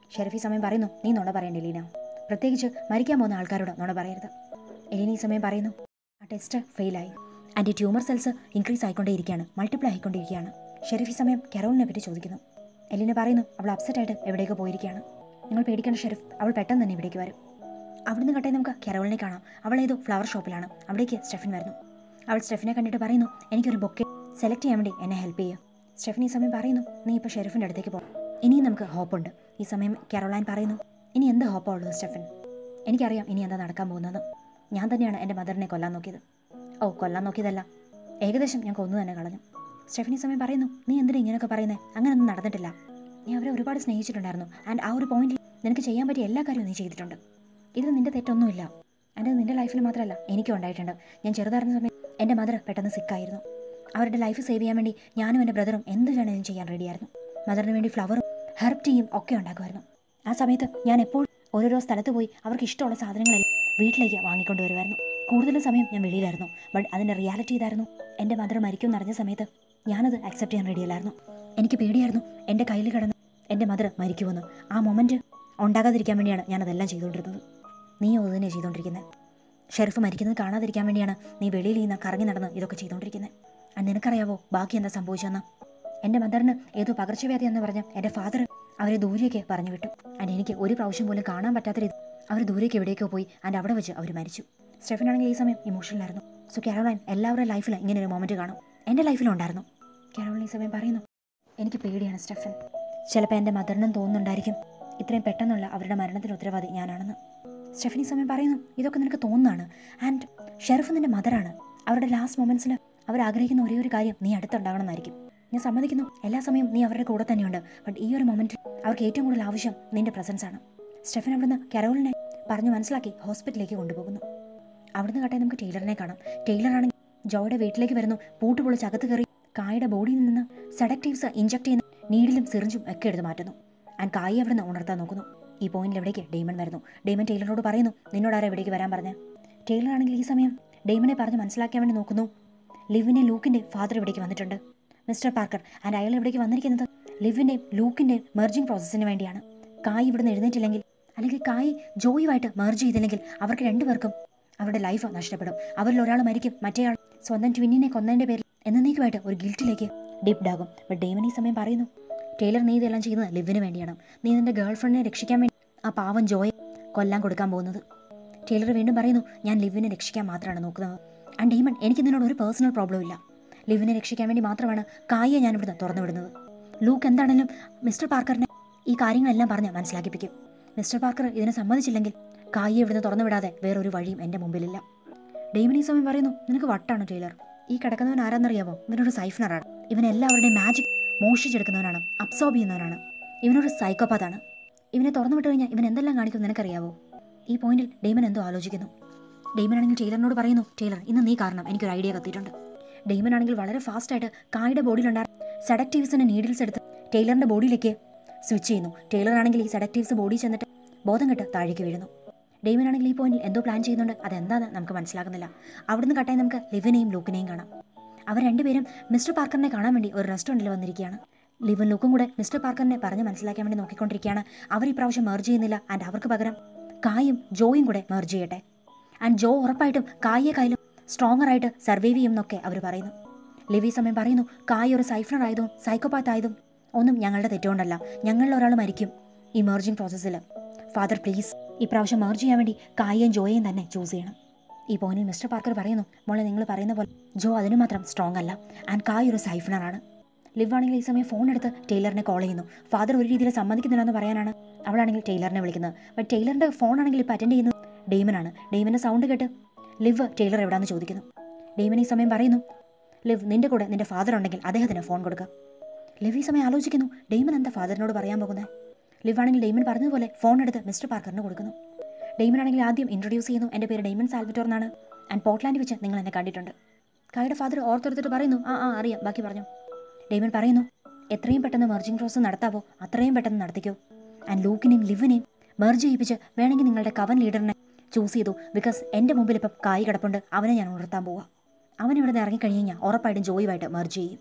ഷെരീഫ് ഈ സമയം പറയുന്നു നീ നുണ പറയണ്ട എലീന പ്രത്യേകിച്ച് മരിക്കാൻ പോകുന്ന ആൾക്കാരോട് നുണ പറയരുത് എലീന ഈ സമയം പറയുന്നു ആ ടെസ്റ്റ് ഫെയിലായി ആൻറ്റി ട്യൂമർ സെൽസ് ഇൻക്രീസ് ആയിക്കൊണ്ടേയിരിക്കുകയാണ് മൾട്ടിപ്ലൈ ആയിക്കൊണ്ടിരിക്കുകയാണ് ഷെരീഫ് ഈ സമയം കരോളിനെ പറ്റി ചോദിക്കുന്നു എലീന പറയുന്നു അവൾ അപ്സെറ്റ് ആയിട്ട് എവിടേക്ക് പോയിരിക്കുകയാണ് നിങ്ങൾ പേടിക്കേണ്ട ഷെരീഫ് അവൾ പെട്ടെന്ന് തന്നെ ഇവിടേക്ക് വരും അവിടുന്ന് കട്ടെ നമുക്ക് കരോളിനെ കാണാം അവൾ ഏതോ ഫ്ലവർ ഷോപ്പിലാണ് അവിടേക്ക് സ്റ്റെഫിൻ വരുന്നു അവൾ സ്റ്റെഫിനെ കണ്ടിട്ട് പറയുന്നു എനിക്കൊരു ബൊക്കെ സെലക്ട് ചെയ്യാൻ വേണ്ടി എന്നെ ഹെൽപ്പ് ചെയ്യുക സ്റ്റെഫിൻ ഈ സമയം പറയുന്നു നീ ഇപ്പോൾ ഷെരീഫിൻ്റെ അടുത്തേക്ക് പോകും ഇനിയും നമുക്ക് ഹോപ്പുണ്ട് ഈ സമയം കരോളൈൻ പറയുന്നു ഇനി എന്ത് ഹോപ്പാ ഉള്ളത് സ്റ്റെഫിൻ എനിക്കറിയാം ഇനി എന്താ നടക്കാൻ പോകുന്നത് ഞാൻ തന്നെയാണ് എൻ്റെ മദറിനെ കൊല്ലാൻ നോക്കിയത് ഓ കൊല്ലാൻ നോക്കിയതല്ല ഏകദേശം ഞാൻ കൊന്നു തന്നെ കളഞ്ഞു സ്റ്റെഫിൻ ഈ സമയം പറയുന്നു നീ എന്തിനാ ഇങ്ങനെയൊക്കെ പറയുന്നത് അങ്ങനെയൊന്നും നടന്നിട്ടില്ല നീ അവരെ ഒരുപാട് സ്നേഹിച്ചിട്ടുണ്ടായിരുന്നു ആൻഡ് ആ ഒരു പോയിന്റിൽ നിനക്ക് ചെയ്യാൻ പറ്റിയ എല്ലാ കാര്യവും നീ ചെയ്തിട്ടുണ്ട് ഇതിൽ നിന്റെ തെറ്റൊന്നുമില്ല എൻ്റെ നിന്റെ ലൈഫിൽ മാത്രമല്ല എനിക്കും ഉണ്ടായിട്ടുണ്ട് ഞാൻ ചെറുതായിരുന്ന സമയം എൻ്റെ മദർ പെട്ടെന്ന് സിക്കായിരുന്നു അവരുടെ ലൈഫ് സേവ് ചെയ്യാൻ വേണ്ടി ഞാനും എൻ്റെ ബ്രദറും എന്ത് വേണമെങ്കിലും ചെയ്യാൻ റെഡിയായിരുന്നു മദറിന് വേണ്ടി ഫ്ലവറും ഹെർബ് ടീയും ഒക്കെ ഉണ്ടാക്കുമായിരുന്നു ആ സമയത്ത് ഞാൻ എപ്പോൾ ഓരോരോ സ്ഥലത്ത് പോയി അവർക്ക് ഇഷ്ടമുള്ള സാധനങ്ങളെല്ലാം വീട്ടിലേക്ക് വാങ്ങിക്കൊണ്ട് വരുമായിരുന്നു കൂടുതലും സമയം ഞാൻ വെളിയിലായിരുന്നു ബട്ട് അതിൻ്റെ റിയാലിറ്റി ഇതായിരുന്നു എൻ്റെ മദർ മരിക്കും എന്നറിഞ്ഞ സമയത്ത് ഞാനത് അക്സെപ്റ്റ് ചെയ്യാൻ റെഡിയല്ലായിരുന്നു എനിക്ക് പേടിയായിരുന്നു എൻ്റെ കയ്യിൽ കിടന്ന് എൻ്റെ മദർ മരിക്കുമെന്ന് ആ മൊമെൻറ്റ് ഉണ്ടാകാതിരിക്കാൻ വേണ്ടിയാണ് ഞാനതെല്ലാം ചെയ്തുകൊണ്ടിരുന്നത് നീ അത് തന്നെ ചെയ്തുകൊണ്ടിരിക്കുന്നത് ഷെറിഫ് മരിക്കുന്നത് കാണാതിരിക്കാൻ വേണ്ടിയാണ് നീ വെളിയിൽ നിന്ന് കറങ്ങി നടന്ന് ഇതൊക്കെ ചെയ്തുകൊണ്ടിരിക്കുന്നത് അത് നിനക്കറിയാവോ ബാക്കി എന്താ സംഭവിച്ചെന്ന് എൻ്റെ മദറിന് ഏതോ പകർച്ചവ്യാധി എന്ന് പറഞ്ഞ് എൻ്റെ ഫാദർ അവരെ ദൂരേക്ക് പറഞ്ഞു വിട്ടു ആൻഡ് എനിക്ക് ഒരു പ്രാവശ്യം പോലും കാണാൻ പറ്റാത്ത രീതി അവർ ദൂരേക്ക് എവിടേക്കോ പോയി ആൻഡ് അവിടെ വെച്ച് അവർ മരിച്ചു സ്റ്റെഫൻ ആണെങ്കിൽ ഈ സമയം ഇമോഷണലായിരുന്നു സോ കാരോളൈൻ എല്ലാവരുടെ ലൈഫിൽ ഇങ്ങനെ ഒരു മൊമെൻറ്റ് കാണും എൻ്റെ ലൈഫിലും ഉണ്ടായിരുന്നു കാരോളിൻ ഈ സമയം പറയുന്നു എനിക്ക് പേടിയാണ് സ്റ്റെഫൻ ചിലപ്പോൾ എൻ്റെ മദറിനും തോന്നുന്നുണ്ടായിരിക്കും ഇത്രയും പെട്ടെന്നുള്ള അവരുടെ മരണത്തിന് ഉത്തരവാദി ഞാനാണെന്ന് സ്റ്റെഫനി സമയം പറയുന്നു ഇതൊക്കെ നിനക്ക് തോന്നുന്നതാണ് ആൻഡ് ഷെറിഫ് നിന്റെ മദറാണ് അവരുടെ ലാസ്റ്റ് മൊമെൻറ്റ്സിൽ അവർ ആഗ്രഹിക്കുന്ന ഒരേ ഒരു കാര്യം നീ അടുത്തുണ്ടാകണമെന്നായിരിക്കും ഞാൻ സമ്മതിക്കുന്നു എല്ലാ സമയം നീ അവരുടെ കൂടെ തന്നെയുണ്ട് ബട്ട് ഈ ഒരു മൊമെൻറ്റിൽ അവർക്ക് ഏറ്റവും കൂടുതൽ ആവശ്യം നിന്റെ പ്രസൻസ് ആണ് സ്റ്റെഫൻ അവിടുന്ന് കരോളിനെ പറഞ്ഞു മനസ്സിലാക്കി ഹോസ്പിറ്റലിലേക്ക് കൊണ്ടുപോകുന്നു അവിടുന്ന് കട്ടെ നമുക്ക് ടൈലറിനെ കാണാം ടൈലർ ആണെങ്കിൽ ജോയുടെ വീട്ടിലേക്ക് വരുന്നു പൂട്ട് പൊളിച്ച് അകത്ത് കയറി കായുടെ ബോഡിയിൽ നിന്ന് സെഡക്റ്റീവ്സ് ഇഞ്ചക്ട് ചെയ്യുന്ന നീഡിലും സിറിഞ്ചും ഒക്കെ എടുത്ത് മാറ്റുന്നു ആൻഡ് കായി അവിടുന്ന് ഉണർത്താൻ നോക്കുന്നു ഈ പോയിന്റിൽ എവിടേക്ക് ഡെയ്മൺ വരുന്നു ഡെയ്മൺ ടൈലറോട് പറയുന്നു നിന്നോട് ആരാ എവിടേക്ക് വരാൻ പറഞ്ഞേ ടൈലർ ആണെങ്കിൽ ഈ സമയം ഡെയ്മനെ പറഞ്ഞ് മനസ്സിലാക്കാൻ വേണ്ടി നോക്കുന്നു ലിവിനെ ലൂക്കിൻ്റെ ഫാദർ ഇവിടേക്ക് വന്നിട്ടുണ്ട് മിസ്റ്റർ പാർക്കർ ആൻഡ് അയാൾ ഇവിടേക്ക് വന്നിരിക്കുന്നത് ലിവിൻ്റെയും ലൂക്കിൻ്റെയും മെർജിങ് പ്രോസസ്സിന് വേണ്ടിയാണ് കായ് ഇവിടുന്ന് എഴുന്നേറ്റില്ലെങ്കിൽ അല്ലെങ്കിൽ കായ് ജോയുമായിട്ട് മെർജ് ചെയ്തില്ലെങ്കിൽ അവർക്ക് രണ്ടുപേർക്കും അവരുടെ ലൈഫ് നഷ്ടപ്പെടും അവരിൽ ഒരാൾ മരിക്കും മറ്റേയാൾ സ്വന്തം ട്വിന്നിനെ കൊന്നതിൻ്റെ പേരിൽ എന്നേക്കുമായിട്ട് ഒരു ഗിൽറ്റിലേക്ക് ഡിപ്ഡ് ആകും ബട്ട് ഡെയ്മൻ ഈ സമയം പറയുന്നു ടൈലർ നീ ഇതെല്ലാം ചെയ്യുന്നത് ലിവിന് വേണ്ടിയാണ് നീ നിന്റെ ഗേൾ ഫ്രണ്ടിനെ രക്ഷിക്കാൻ വേണ്ടി ആ പാവം ജോയെ കൊല്ലാൻ കൊടുക്കാൻ പോകുന്നത് ടൈലർ വീണ്ടും പറയുന്നു ഞാൻ ലിവിനെ രക്ഷിക്കാൻ മാത്രമാണ് നോക്കുന്നത് ആൻഡ് ഡെയ്മൺ എനിക്ക് നിന്നോട് ഒരു പേഴ്സണൽ പ്രോബ്ലം ഇല്ല ലിവിനെ രക്ഷിക്കാൻ വേണ്ടി മാത്രമാണ് കായെ ഞാൻ ഇവിടുന്ന് തുറന്നു വിടുന്നത് ലൂക്ക് എന്താണെങ്കിലും മിസ്റ്റർ പാർക്കറിനെ ഈ കാര്യങ്ങളെല്ലാം പറഞ്ഞ് മനസ്സിലാക്കിപ്പിക്കും മിസ്റ്റർ പാർക്കർ ഇതിനെ സമ്മതിച്ചില്ലെങ്കിൽ കായെ ഇവിടുന്ന് തുറന്നു വിടാതെ വേറൊരു വഴിയും എൻ്റെ മുമ്പിലില്ല ഡെയ്മൻ ഈ സമയം പറയുന്നു നിനക്ക് വട്ടാണ് ടൈലർ ഈ കിടക്കുന്നവൻ ആരാന്നറിയാമോ ഇവനൊരു സൈഫനറാണ് ഇവൻ എല്ലാവരുടെയും മാജിക് മോഷിച്ചെടുക്കുന്നവനാണ് അബ്സോർബ് ചെയ്യുന്നവനാണ് ഇവനൊരു സൈക്കോപാത്താണ് ഇവനെ തുറന്നു വിട്ട് കഴിഞ്ഞാൽ ഇവൻ എന്തെല്ലാം കാണിക്കും നിനക്കറിയാവോ ഈ പോയിന്റിൽ ഡെയ്മൻ എന്തോ ആലോചിക്കുന്നു ഡെയ്മൻ ആണെങ്കിൽ ടൈലറിനോട് പറയുന്നു ടൈലർ ഇന്ന് നീ കാരണം എനിക്കൊരു ഐഡിയ കത്തിയിട്ടുണ്ട് ഡെയ്മൻ ആണെങ്കിൽ വളരെ ഫാസ്റ്റായിട്ട് കായുടെ ബോഡിയിലുണ്ടായ സെഡക്റ്റീവ്സിൻ്റെ നീഡിൽസ് എടുത്ത് ടൈലറിൻ്റെ ബോഡിയിലേക്ക് സ്വിച്ച് ചെയ്യുന്നു ടൈലർ ആണെങ്കിൽ ഈ സെഡക്റ്റീവ്സ് ബോഡി ചെന്നിട്ട് ബോധം കെട്ട് താഴേക്ക് വീഴുന്നു ഡെയ്മൻ ആണെങ്കിൽ ഈ പോയിന്റിൽ എന്തോ പ്ലാൻ ചെയ്യുന്നുണ്ട് അതെന്താണെന്ന് നമുക്ക് മനസ്സിലാകുന്നില്ല അവിടുന്ന് കട്ടായി നമുക്ക് ലിവിനെയും ലൂക്കിനെയും കാണാം അവർ രണ്ടുപേരും മിസ്റ്റർ പാർക്കറിനെ കാണാൻ വേണ്ടി ഒരു റെസ്റ്റോറൻറ്റിൽ വന്നിരിക്കുകയാണ് ലിവൻ ലുക്കും കൂടെ മിസ്റ്റർ പാർക്കറിനെ പറഞ്ഞ് മനസ്സിലാക്കാൻ വേണ്ടി നോക്കിക്കൊണ്ടിരിക്കുകയാണ് അവർ ഈ പ്രാവശ്യം മെർജ് ചെയ്യുന്നില്ല ആൻഡ് അവർക്ക് പകരം കായും ജോയും കൂടെ മെർജ് ചെയ്യട്ടെ ആൻഡ് ജോ ഉറപ്പായിട്ടും കായെ കയ്യിലും സ്ട്രോങ്ങർ ആയിട്ട് സർവൈവ് ചെയ്യും എന്നൊക്കെ അവർ പറയുന്നു ലിവി സമയം പറയുന്നു കായ് ഒരു സൈഫണർ ആയതും സൈക്കോപാത്ത് ആയതും ഒന്നും ഞങ്ങളുടെ തെറ്റുകൊണ്ടല്ല ഞങ്ങളിൽ ഒരാൾ മരിക്കും ഈ മെർജിങ് പ്രോസസ്സിൽ ഫാദർ പ്ലീസ് ഈ പ്രാവശ്യം മെർജ് ചെയ്യാൻ വേണ്ടി കായേയും ജോയെയും തന്നെ ചൂസ് ചെയ്യണം ഈ പോയിന്റിൽ മിസ്റ്റർ പാർക്കർ പറയുന്നു മോളെ നിങ്ങൾ പറയുന്ന പോലെ ജോ അതിനു മാത്രം സ്ട്രോങ് അല്ല ആൻഡ് കായ് ഒരു സൈഫണറാണ് ലിവ് ആണെങ്കിൽ ഈ സമയം ഫോൺ എടുത്ത് ടൈലറിനെ കോൾ ചെയ്യുന്നു ഫാദർ ഒരു രീതിയിൽ സമ്മതിക്കുന്നില്ല എന്ന് പറയാനാണ് അവളാണെങ്കിൽ ടൈലറിനെ വിളിക്കുന്നത് ബട്ട് ടൈലറിൻ്റെ ഫോൺ ആണെങ്കിൽ ഇപ്പോൾ അറ്റൻഡ് ചെയ്യുന്നത് ഡെയ്മനാണ് ഡെയ്മൻ്റെ സൗണ്ട് കേട്ട് ലിവ് ടൈലർ എവിടാന്ന് ചോദിക്കുന്നു ഡെയ്മൻ ഈ സമയം പറയുന്നു ലിവ് നിന്റെ കൂടെ നിന്റെ ഫാദർ ഉണ്ടെങ്കിൽ അദ്ദേഹത്തിന് ഫോൺ കൊടുക്കുക ലിവ് ഈ സമയം ആലോചിക്കുന്നു ഡെയ്മൻ എന്താ ഫാദറിനോട് പറയാൻ പോകുന്നത് ലിവ് ആണെങ്കിൽ ഡെയ്മൻ പറഞ്ഞതുപോലെ ഫോൺ എടുത്ത് മിസ്റ്റർ പാർക്കറിന് കൊടുക്കുന്നു ഡെയ്മൻ ആണെങ്കിൽ ആദ്യം ഇൻട്രൊഡ്യൂസ് ചെയ്യുന്നു എൻ്റെ പേര് ഡെയ്മൻ സാൽവറ്റോർ എന്നാണ് ആൻഡ് പോർട്ട്ലാൻഡ് വെച്ച് നിങ്ങൾ എന്നെ കണ്ടിട്ടുണ്ട് കായുടെ ഫാദർ ഓർത്തെടുത്തിട്ട് പറയുന്നു ആ ആ അറിയാം ബാക്കി പറഞ്ഞു ഡെയ്മൻ പറയുന്നു എത്രയും പെട്ടെന്ന് മെർജിങ് പ്രോസസ് നടത്താവോ അത്രയും പെട്ടെന്ന് നടത്തിക്കോ ആൻഡ് ലൂക്കിനെയും ലിവിനെയും മെർജ് ചെയ്യിപ്പിച്ച് വേണമെങ്കിൽ നിങ്ങളുടെ കവൻ ലീഡറിനെ ചൂസ് ചെയ്തു ബിക്കോസ് എൻ്റെ മുമ്പിൽ ഇപ്പം കായ് കിടപ്പുണ്ട് അവനെ ഞാൻ ഉണർത്താൻ പോവാം അവൻ ഇവിടെ നിന്ന് ഇറങ്ങിക്കഴിഞ്ഞ് കഴിഞ്ഞാൽ ഉറപ്പായിട്ടും ജോയുമായിട്ട് മെർജ് ചെയ്യും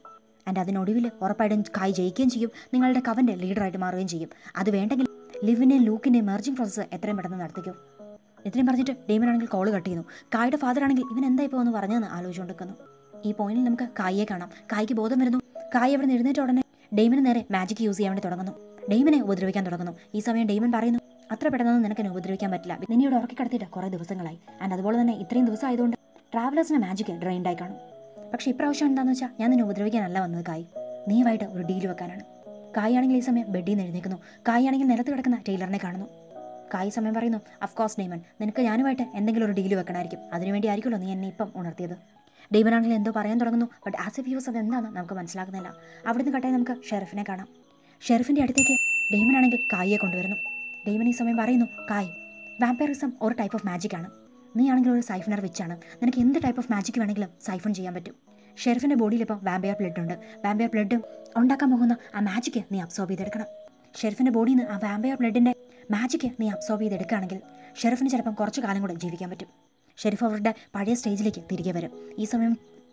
ആൻഡ് അതിനൊടുവിൽ ഉറപ്പായിട്ടും കായ് ജയിക്കുകയും ചെയ്യും നിങ്ങളുടെ കവൻ്റെ ലീഡറായിട്ട് മാറുകയും ചെയ്യും അത് വേണ്ടെങ്കിൽ ലിവിൻ്റെയും ലൂക്കിൻ്റെയും മെർജിങ് പ്രോസസ്സ് എത്രയും പെട്ടെന്ന് നടത്തിക്കും ഇത്രയും പറഞ്ഞിട്ട് ഡെയ്മൻ ആണെങ്കിൽ കോൾ കട്ട് ചെയ്യുന്നു കായുടെ ഫാദർ ആണെങ്കിൽ ഇവൻ എന്താ ഇപ്പോൾ എന്ന് പറഞ്ഞതെന്ന് ആലോചിച്ചുകൊണ്ടിരിക്കുന്നു ഈ പോയിന്റിൽ നമുക്ക് കായിയെ കാണാം കായ്ക്ക് ബോധം വരുന്നു കായ് അവിടെ നിന്ന് എഴുന്നേറ്റ ഉടനെ ഡെയ്മന് നേരെ മാജിക് യൂസ് ചെയ്യാൻ വേണ്ടി തുടങ്ങുന്നു ഡെയ്മനെ ഉപദ്രവിക്കാൻ തുടങ്ങുന്നു ഈ സമയം ഡെയ്മൻ പറയുന്നു അത്ര പെട്ടെന്നൊന്നും നിനക്ക് എന്നെ ഉപദ്രവിക്കാൻ പറ്റില്ല നിന്നെ ഇവിടെ ഉറക്കി കിടത്തിയിട്ട് കുറേ ദിവസങ്ങളായി ആൻഡ് അതുപോലെ തന്നെ ഇത്രയും ദിവസം ആയതുകൊണ്ട് ട്രാവലേഴ്സിന് മാജിക് ഡ്രെയിൻഡ് ആയി കാണും പക്ഷേ ഇപ്രാവശ്യം എന്താണെന്ന് വെച്ചാൽ ഞാൻ നിന്നെ ഉപദ്രവിക്കാനല്ല വന്നത് കായ് നീയുമായിട്ട് ഒരു ഡീൽ വെക്കാനാണ് കായ് ആണെങ്കിൽ ഈ സമയം ബെഡിൽ നിന്ന് എഴുന്നേക്കുന്നു കായ് ആണെങ്കിൽ നിലത്ത് കിടക്കുന്ന ടൈലറിനെ കാണുന്നു കായ് സമയം പറയുന്നു അഫ്കോഴ്സ് ഡെയ്മൻ നിനക്ക് ഞാനുമായിട്ട് എന്തെങ്കിലും ഒരു ഡീൽ വെക്കണമായിരിക്കും അതിനുവേണ്ടി ആയിരിക്കുമല്ലോ നീ എന്നെ ഇപ്പം ഉണർത്തിയത് ഡെയ്മൻ ആണെങ്കിൽ എന്തോ പറയാൻ തുടങ്ങുന്നു ബട്ട് ആസ് എ വ്യൂസ് അത് എന്താണെന്ന് നമുക്ക് മനസ്സിലാക്കുന്നില്ല അവിടുന്ന് കട്ടായി നമുക്ക് ഷെറിഫിനെ കാണാം ഷെറിഫിൻ്റെ അടുത്തേക്ക് ഡെയ്മൻ ആണെങ്കിൽ കായിയെ കൊണ്ടുവരുന്നു ഡെയ്മൻ ഈ സമയം പറയുന്നു കായ് വാമ്പയറിസം ഒരു ടൈപ്പ് ഓഫ് മാജിക് ആണ് നീ ആണെങ്കിൽ ഒരു സൈഫണർ വെച്ചാണ് നിനക്ക് എന്ത് ടൈപ്പ് ഓഫ് മാജിക് വേണമെങ്കിലും സൈഫൺ ചെയ്യാൻ പറ്റും ഷെറിഫിൻ്റെ ബോഡിയിൽ ഇപ്പോൾ വാമ്പയർ ബ്ലഡ് ഉണ്ട് വാമ്പയർ ബ്ലഡ് ഉണ്ടാക്കാൻ പോകുന്ന ആ മാജിക്ക് നീ അബ്സോർബ് ചെയ്തെടുക്കണം ഷെറിഫിൻ്റെ ബോഡിയിൽ നിന്ന് ആ വാമ്പയർ ബ്ലഡിൻ്റെ മാജിക്ക് നീ അബ്സോർബ് ചെയ്തെടുക്കുകയാണെങ്കിൽ ഷെറിഫിന് ചിലപ്പം കുറച്ച് കാലം കൂടെ ജീവിക്കാൻ പറ്റും ഷെറിഫ് അവരുടെ പഴയ സ്റ്റേജിലേക്ക് തിരികെ വരും ഈ സമയം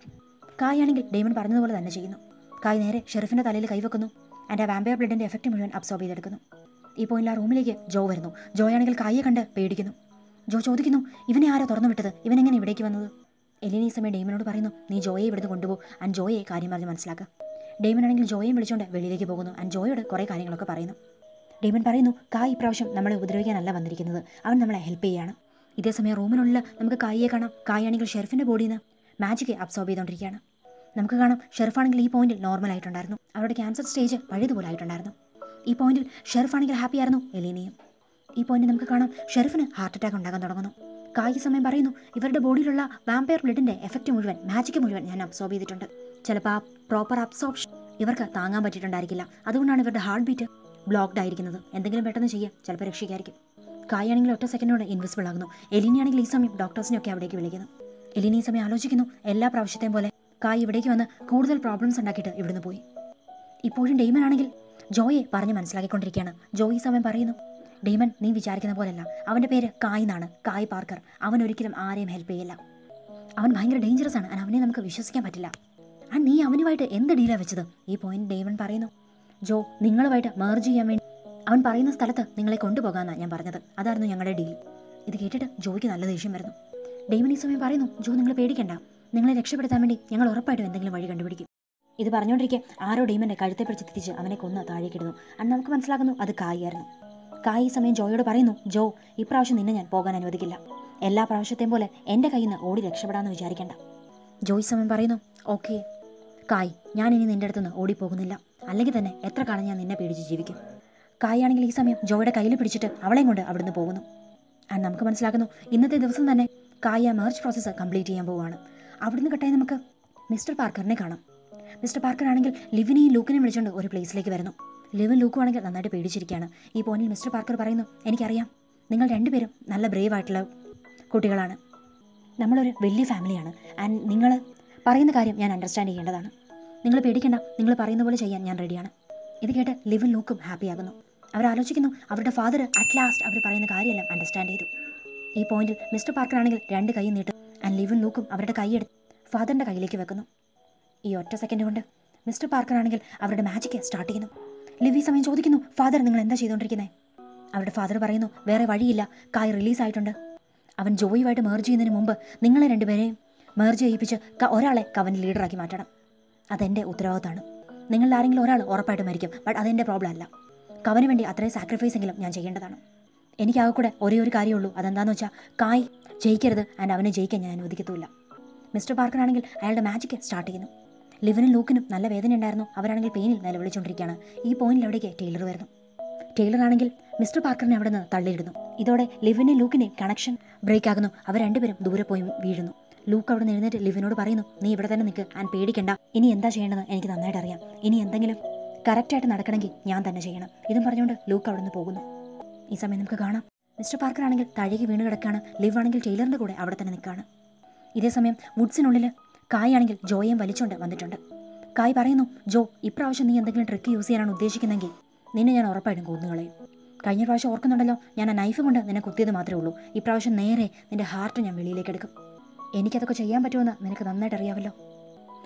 കായ് ആണെങ്കിൽ ഡെയ്മൺ പറഞ്ഞതുപോലെ തന്നെ ചെയ്യുന്നു കായ് നേരെ ഷെറിഫിൻ്റെ തലയിൽ കൈവെക്കുന്നു ആൻഡ് ആ വാമ്പയർ ബ്ലഡിൻ്റെ എഫക്റ്റ് മുഴുവൻ അബ്സോർബ് ചെയ്തെടുക്കുന്നു ഈ പോയിന്റിൽ ആ റൂമിലേക്ക് ജോ വരുന്നു ജോ ആണെങ്കിൽ കായെ കണ്ട് പേടിക്കുന്നു ജോ ചോദിക്കുന്നു ഇവനെ ആരാ തുറന്നു വിട്ടത് ഇവൻ എങ്ങനെ ഇവിടേക്ക് വന്നത് എലിനി ഈ സമയം ഡെയ്മനോട് പറയുന്നു നീ ജോയെ ഇവിടുന്ന് കൊണ്ടുപോ ആൻഡ് ജോയെ കാര്യം പറഞ്ഞ് മനസ്സിലാക്കുക ഡെയ്മൻ ആണെങ്കിൽ ജോയെയും വിളിച്ചുകൊണ്ട് വെളിയിലേക്ക് പോകുന്നു ആൻഡ് ജോയോട് കുറേ കാര്യങ്ങളൊക്കെ പറയുന്നു ഡെയ്മൻ പറയുന്നു കായ് ഇപ്രാവശ്യം നമ്മളെ ഉപദ്രവിക്കാനല്ല വന്നിരിക്കുന്നത് അവൻ നമ്മളെ ഹെൽപ്പ് ചെയ്യാണ് ഇതേ സമയം റൂമിനുള്ളിൽ നമുക്ക് കായിയെ കാണാം കായ് ആണെങ്കിൽ ഷെറിഫിൻ്റെ ബോഡിയിൽ നിന്ന് മാജിക് അബ്സോർബ് ചെയ്തുകൊണ്ടിരിക്കുകയാണ് നമുക്ക് കാണാം ഷെറിഫ് ആണെങ്കിൽ ഈ പോയിന്റിൽ നോർമൽ ആയിട്ടുണ്ടായിരുന്നു അവരുടെ ക്യാൻസർ സ്റ്റേജ് പഴയതുപോലെ ആയിട്ടുണ്ടായിരുന്നു ഈ പോയിന്റിൽ ഷെറിഫ് ആണെങ്കിൽ ഹാപ്പി ആയിരുന്നു എലീനയും ഈ പോയിന്റിൽ നമുക്ക് കാണാം ഷെറിഫിന് ഹാർട്ട് അറ്റാക്ക് ഉണ്ടാകാൻ തുടങ്ങുന്നു കായി സമയം പറയുന്നു ഇവരുടെ ബോഡിയിലുള്ള വാമ്പയർ ബ്ലഡിന്റെ എഫക്റ്റ് മുഴുവൻ മാജിക് മുഴുവൻ ഞാൻ അബ്സോർബ് ചെയ്തിട്ടുണ്ട് ചിലപ്പോൾ ആ പ്രോപ്പർ അബ്സോർപ്ഷൻ ഇവർക്ക് താങ്ങാൻ പറ്റിയിട്ടുണ്ടായിരിക്കില്ല അതുകൊണ്ടാണ് ഇവരുടെ ഹാർട്ട് ബീറ്റ് ബ്ലോക്ക്ഡ് ആയിരിക്കുന്നത് എന്തെങ്കിലും പെട്ടെന്ന് ചെയ്യാം ചിലപ്പോൾ രക്ഷിക്കായിരിക്കും കായ് ആണെങ്കിൽ ഒറ്റ സെക്കൻഡോടെ ഇൻവിസിബിൾ ആകുന്നു എലിനി ആണെങ്കിൽ ഈ സമയം ഡോക്ടേഴ്സിനെ ഒക്കെ അവിടേക്ക് വിളിക്കുന്നു എലിനി ഈ സമയം ആലോചിക്കുന്നു എല്ലാ പ്രാവശ്യത്തെയും പോലെ കായ് ഇവിടേക്ക് വന്ന് കൂടുതൽ പ്രോബ്ലംസ് ഉണ്ടാക്കിയിട്ട് ഇവിടുന്ന് പോയി ഇപ്പോഴും ഡെയ്മൻ ആണെങ്കിൽ ജോയെ പറഞ്ഞ് മനസ്സിലാക്കിക്കൊണ്ടിരിക്കുകയാണ് ജോയി സമയം പറയുന്നു ഡെയ്മൻ നീ വിചാരിക്കുന്ന പോലല്ല അവൻ്റെ പേര് കായ് എന്നാണ് കായ് പാർക്കർ അവൻ ഒരിക്കലും ആരെയും ഹെൽപ്പ് ചെയ്യില്ല അവൻ ഭയങ്കര ഡേഞ്ചറസ് ആണ് and അവനെ നമുക്ക് വിശ്വസിക്കാൻ പറ്റില്ല ആൻഡ് നീ അവനുമായിട്ട് എന്ത് ഡീലാണ് വെച്ചത് ഈ പോയിന്റ് ഡെയ്മൻ പറയുന്നു ജോ നിങ്ങളുമായിട്ട് മേർജ് ചെയ്യാൻ വേണ്ടി അവൻ പറയുന്ന സ്ഥലത്ത് നിങ്ങളെ കൊണ്ടുപോകാമെന്നാണ് ഞാൻ പറഞ്ഞത് അതായിരുന്നു ഞങ്ങളുടെ ഡീൽ ഇത് കേട്ടിട്ട് ജോയ്ക്ക് നല്ല ദേഷ്യം വരുന്നു ഡെയ്മൻ ഈ സമയം പറയുന്നു ജോ നിങ്ങൾ പേടിക്കണ്ട നിങ്ങളെ രക്ഷപ്പെടുത്താൻ വേണ്ടി ഞങ്ങൾ ഉറപ്പായിട്ടും എന്തെങ്കിലും വഴി കണ്ടുപിടിക്കും ഇത് പറഞ്ഞുകൊണ്ടിരിക്കെ ആരോ ഡെയ്മന്റെ കഴുത്തെ പിടിച്ച് തിരിച്ച് അവനെ കൊന്ന് താഴേക്കിടുന്നു അന്ന് നമുക്ക് മനസ്സിലാക്കുന്നു അത് കായിയായിരുന്നു കായ് ഈ സമയം ജോയോട് പറയുന്നു ജോ ഇപ്രാവശ്യം നിന്നെ ഞാൻ പോകാൻ അനുവദിക്കില്ല എല്ലാ പ്രാവശ്യത്തെയും പോലെ എൻ്റെ കയ്യിൽ നിന്ന് ഓടി രക്ഷപ്പെടാമെന്ന് വിചാരിക്കേണ്ട ജോയ് സമയം പറയുന്നു ഓക്കെ കായ് ഞാൻ ഇനി നിന്റെ അടുത്തുനിന്ന് ഓടിപ്പോകുന്നില്ല അല്ലെങ്കിൽ തന്നെ എത്ര കാലം ഞാൻ നിന്നെ പേടിച്ച് ജീവിക്കും കായ് ആണെങ്കിൽ ഈ സമയം ജോയുടെ കയ്യിൽ പിടിച്ചിട്ട് അവളെയും കൊണ്ട് അവിടുന്ന് പോകുന്നു ആൻഡ് നമുക്ക് മനസ്സിലാക്കുന്നു ഇന്നത്തെ ദിവസം തന്നെ കായ് ആ മേർച്ച് പ്രോസസ്സ് കംപ്ലീറ്റ് ചെയ്യാൻ പോവുകയാണ് അവിടുന്ന് കട്ടായി നമുക്ക് മിസ്റ്റർ പാർക്കറിനെ കാണാം മിസ്റ്റർ പാർക്കർ ആണെങ്കിൽ ലിവിനെയും ലൂക്കിനെയും വിളിച്ചുകൊണ്ട് ഒരു പ്ലേസിലേക്ക് വരുന്നു ലിവൻ ലൂക്കും ആണെങ്കിൽ നന്നായിട്ട് പേടിച്ചിരിക്കുകയാണ് ഈ പോയിന്റിൽ മിസ്റ്റർ പാർക്കർ പറയുന്നു എനിക്കറിയാം നിങ്ങൾ രണ്ടുപേരും നല്ല ബ്രേവ് ആയിട്ടുള്ള കുട്ടികളാണ് നമ്മളൊരു വലിയ ഫാമിലിയാണ് ആൻഡ് നിങ്ങൾ പറയുന്ന കാര്യം ഞാൻ അണ്ടർസ്റ്റാൻഡ് ചെയ്യേണ്ടതാണ് നിങ്ങൾ പേടിക്കണ്ട നിങ്ങൾ പറയുന്ന പോലെ ചെയ്യാൻ ഞാൻ റെഡിയാണ് ഇത് കേട്ട് ലിവൻ ലൂക്കും ഹാപ്പി ആകുന്നു അവർ ആലോചിക്കുന്നു അവരുടെ ഫാദർ അറ്റ് ലാസ്റ്റ് അവർ പറയുന്ന കാര്യമെല്ലാം അണ്ടർസ്റ്റാൻഡ് ചെയ്തു ഈ പോയിന്റിൽ മിസ്റ്റർ പാർക്കർ ആണെങ്കിൽ രണ്ട് കൈ നീട്ടും ആൻഡ് ലിവൻ ലൂക്കും അവരുടെ കൈയെടുത്ത് ഫാദറിൻ്റെ കയ്യിലേക്ക് വെക്കുന്നു ഈ ഒറ്റ സെക്കൻഡ് കൊണ്ട് മിസ്റ്റർ പാർക്കർ ആണെങ്കിൽ അവരുടെ മാജിക്ക് സ്റ്റാർട്ട് ചെയ്യുന്നു ലിവി സമയം ചോദിക്കുന്നു ഫാദർ നിങ്ങൾ എന്താ ചെയ്തുകൊണ്ടിരിക്കുന്നത് അവരുടെ ഫാദർ പറയുന്നു വേറെ വഴിയില്ല കായ് റിലീസ് ആയിട്ടുണ്ട് അവൻ ജോയുമായിട്ട് മേർജ് ചെയ്യുന്നതിന് മുമ്പ് നിങ്ങളെ രണ്ടുപേരെയും മേർജ് ചെയ്യിപ്പിച്ച് ക- ഒരാളെ കവൻ ലീഡറാക്കി മാറ്റണം അതെൻ്റെ ഉത്തരവാദിത്തമാണ് നിങ്ങളിൽ ആരെങ്കിലും ഒരാൾ ഉറപ്പായിട്ട് മരിക്കും ബട്ട് അതെൻ്റെ പ്രോബ്ലം അല്ല കവന് വേണ്ടി അത്രയും സാക്രിഫൈസ് എങ്കിലും ഞാൻ ചെയ്യേണ്ടതാണ് എനിക്കാകെ കൂടെ ഒരേ ഒരു കാര്യമുള്ളൂ അതെന്താന്ന് വെച്ചാൽ കായ് ജയിക്കരുത് ആൻഡ് അവനെ ജയിക്കാൻ ഞാൻ അനുവദിക്കത്തുമില്ല മിസ്റ്റർ പാർക്കർ ആണെങ്കിൽ അയാളുടെ മാജിക്ക് സ്റ്റാർട്ട് ചെയ്യുന്നു ലിവനും ലൂക്കിനും നല്ല വേദന ഉണ്ടായിരുന്നു അവരാണെങ്കിൽ പെയിനിൽ നിലവിളിച്ചുകൊണ്ടിരിക്കുകയാണ് ഈ പോയിന്റിൽ അവിടേക്ക് ടൈലർ വരുന്നു ടൈലർ ആണെങ്കിൽ മിസ്റ്റർ പാർക്കറിനെ അവിടെ നിന്ന് തള്ളിയിടുന്നു ഇതോടെ ലിവിനെയും ലൂക്കിനെയും കണക്ഷൻ ബ്രേക്ക് ആകുന്നു അവർ രണ്ടുപേരും ദൂരെ പോയി വീഴുന്നു ലൂക്ക് അവിടെ നിന്ന് എഴുന്നേറ്റ് ലിവിനോട് പറയുന്നു നീ ഇവിടെ തന്നെ നിൽക്ക് ആൻഡ് പേടിക്കണ്ട ഇനി എന്താ ചെയ്യേണ്ടതെന്ന് എനിക്ക് നന്നായിട്ട് അറിയാം ഇനി എന്തെങ്കിലും കറക്റ്റായിട്ട് നടക്കണമെങ്കിൽ ഞാൻ തന്നെ ചെയ്യണം ഇതും പറഞ്ഞുകൊണ്ട് ലൂക്ക് അവിടെ നിന്ന് പോകുന്നു ഈ സമയം നമുക്ക് കാണാം മിസ്റ്റർ പാർക്കർ ആണെങ്കിൽ താഴേക്ക് വീണ് കിടക്കാണ് ലിവ് ആണെങ്കിൽ ടൈലറിന്റെ കൂടെ അവിടെ തന്നെ നിൽക്കുകയാണ് ഇതേ സമയം വുഡ്സിനുള്ളിൽ കായ് ആണെങ്കിൽ ജോയെ വലിച്ചുകൊണ്ട് വന്നിട്ടുണ്ട് കായ് പറയുന്നു ജോ ഇപ്രാവശ്യം നീ എന്തെങ്കിലും ട്രിക്ക് യൂസ് ചെയ്യാനാണ് ഉദ്ദേശിക്കുന്നതെങ്കിൽ നിന്നെ ഞാൻ ഉറപ്പായിട്ടും കൊന്നുകളയും കഴിഞ്ഞ പ്രാവശ്യം ഓർക്കുന്നുണ്ടല്ലോ ഞാൻ ആ നൈഫ് കൊണ്ട് നിന്നെ കുത്തിയത് മാത്രമേ ഉള്ളൂ ഇപ്രാവശ്യം നേരെ നിന്റെ ഹാർട്ട് ഞാൻ വെളിയിലേക്ക് എടുക്കും എനിക്കതൊക്കെ ചെയ്യാൻ പറ്റുമെന്ന് നിനക്ക് നന്നായിട്ട് അറിയാമല്ലോ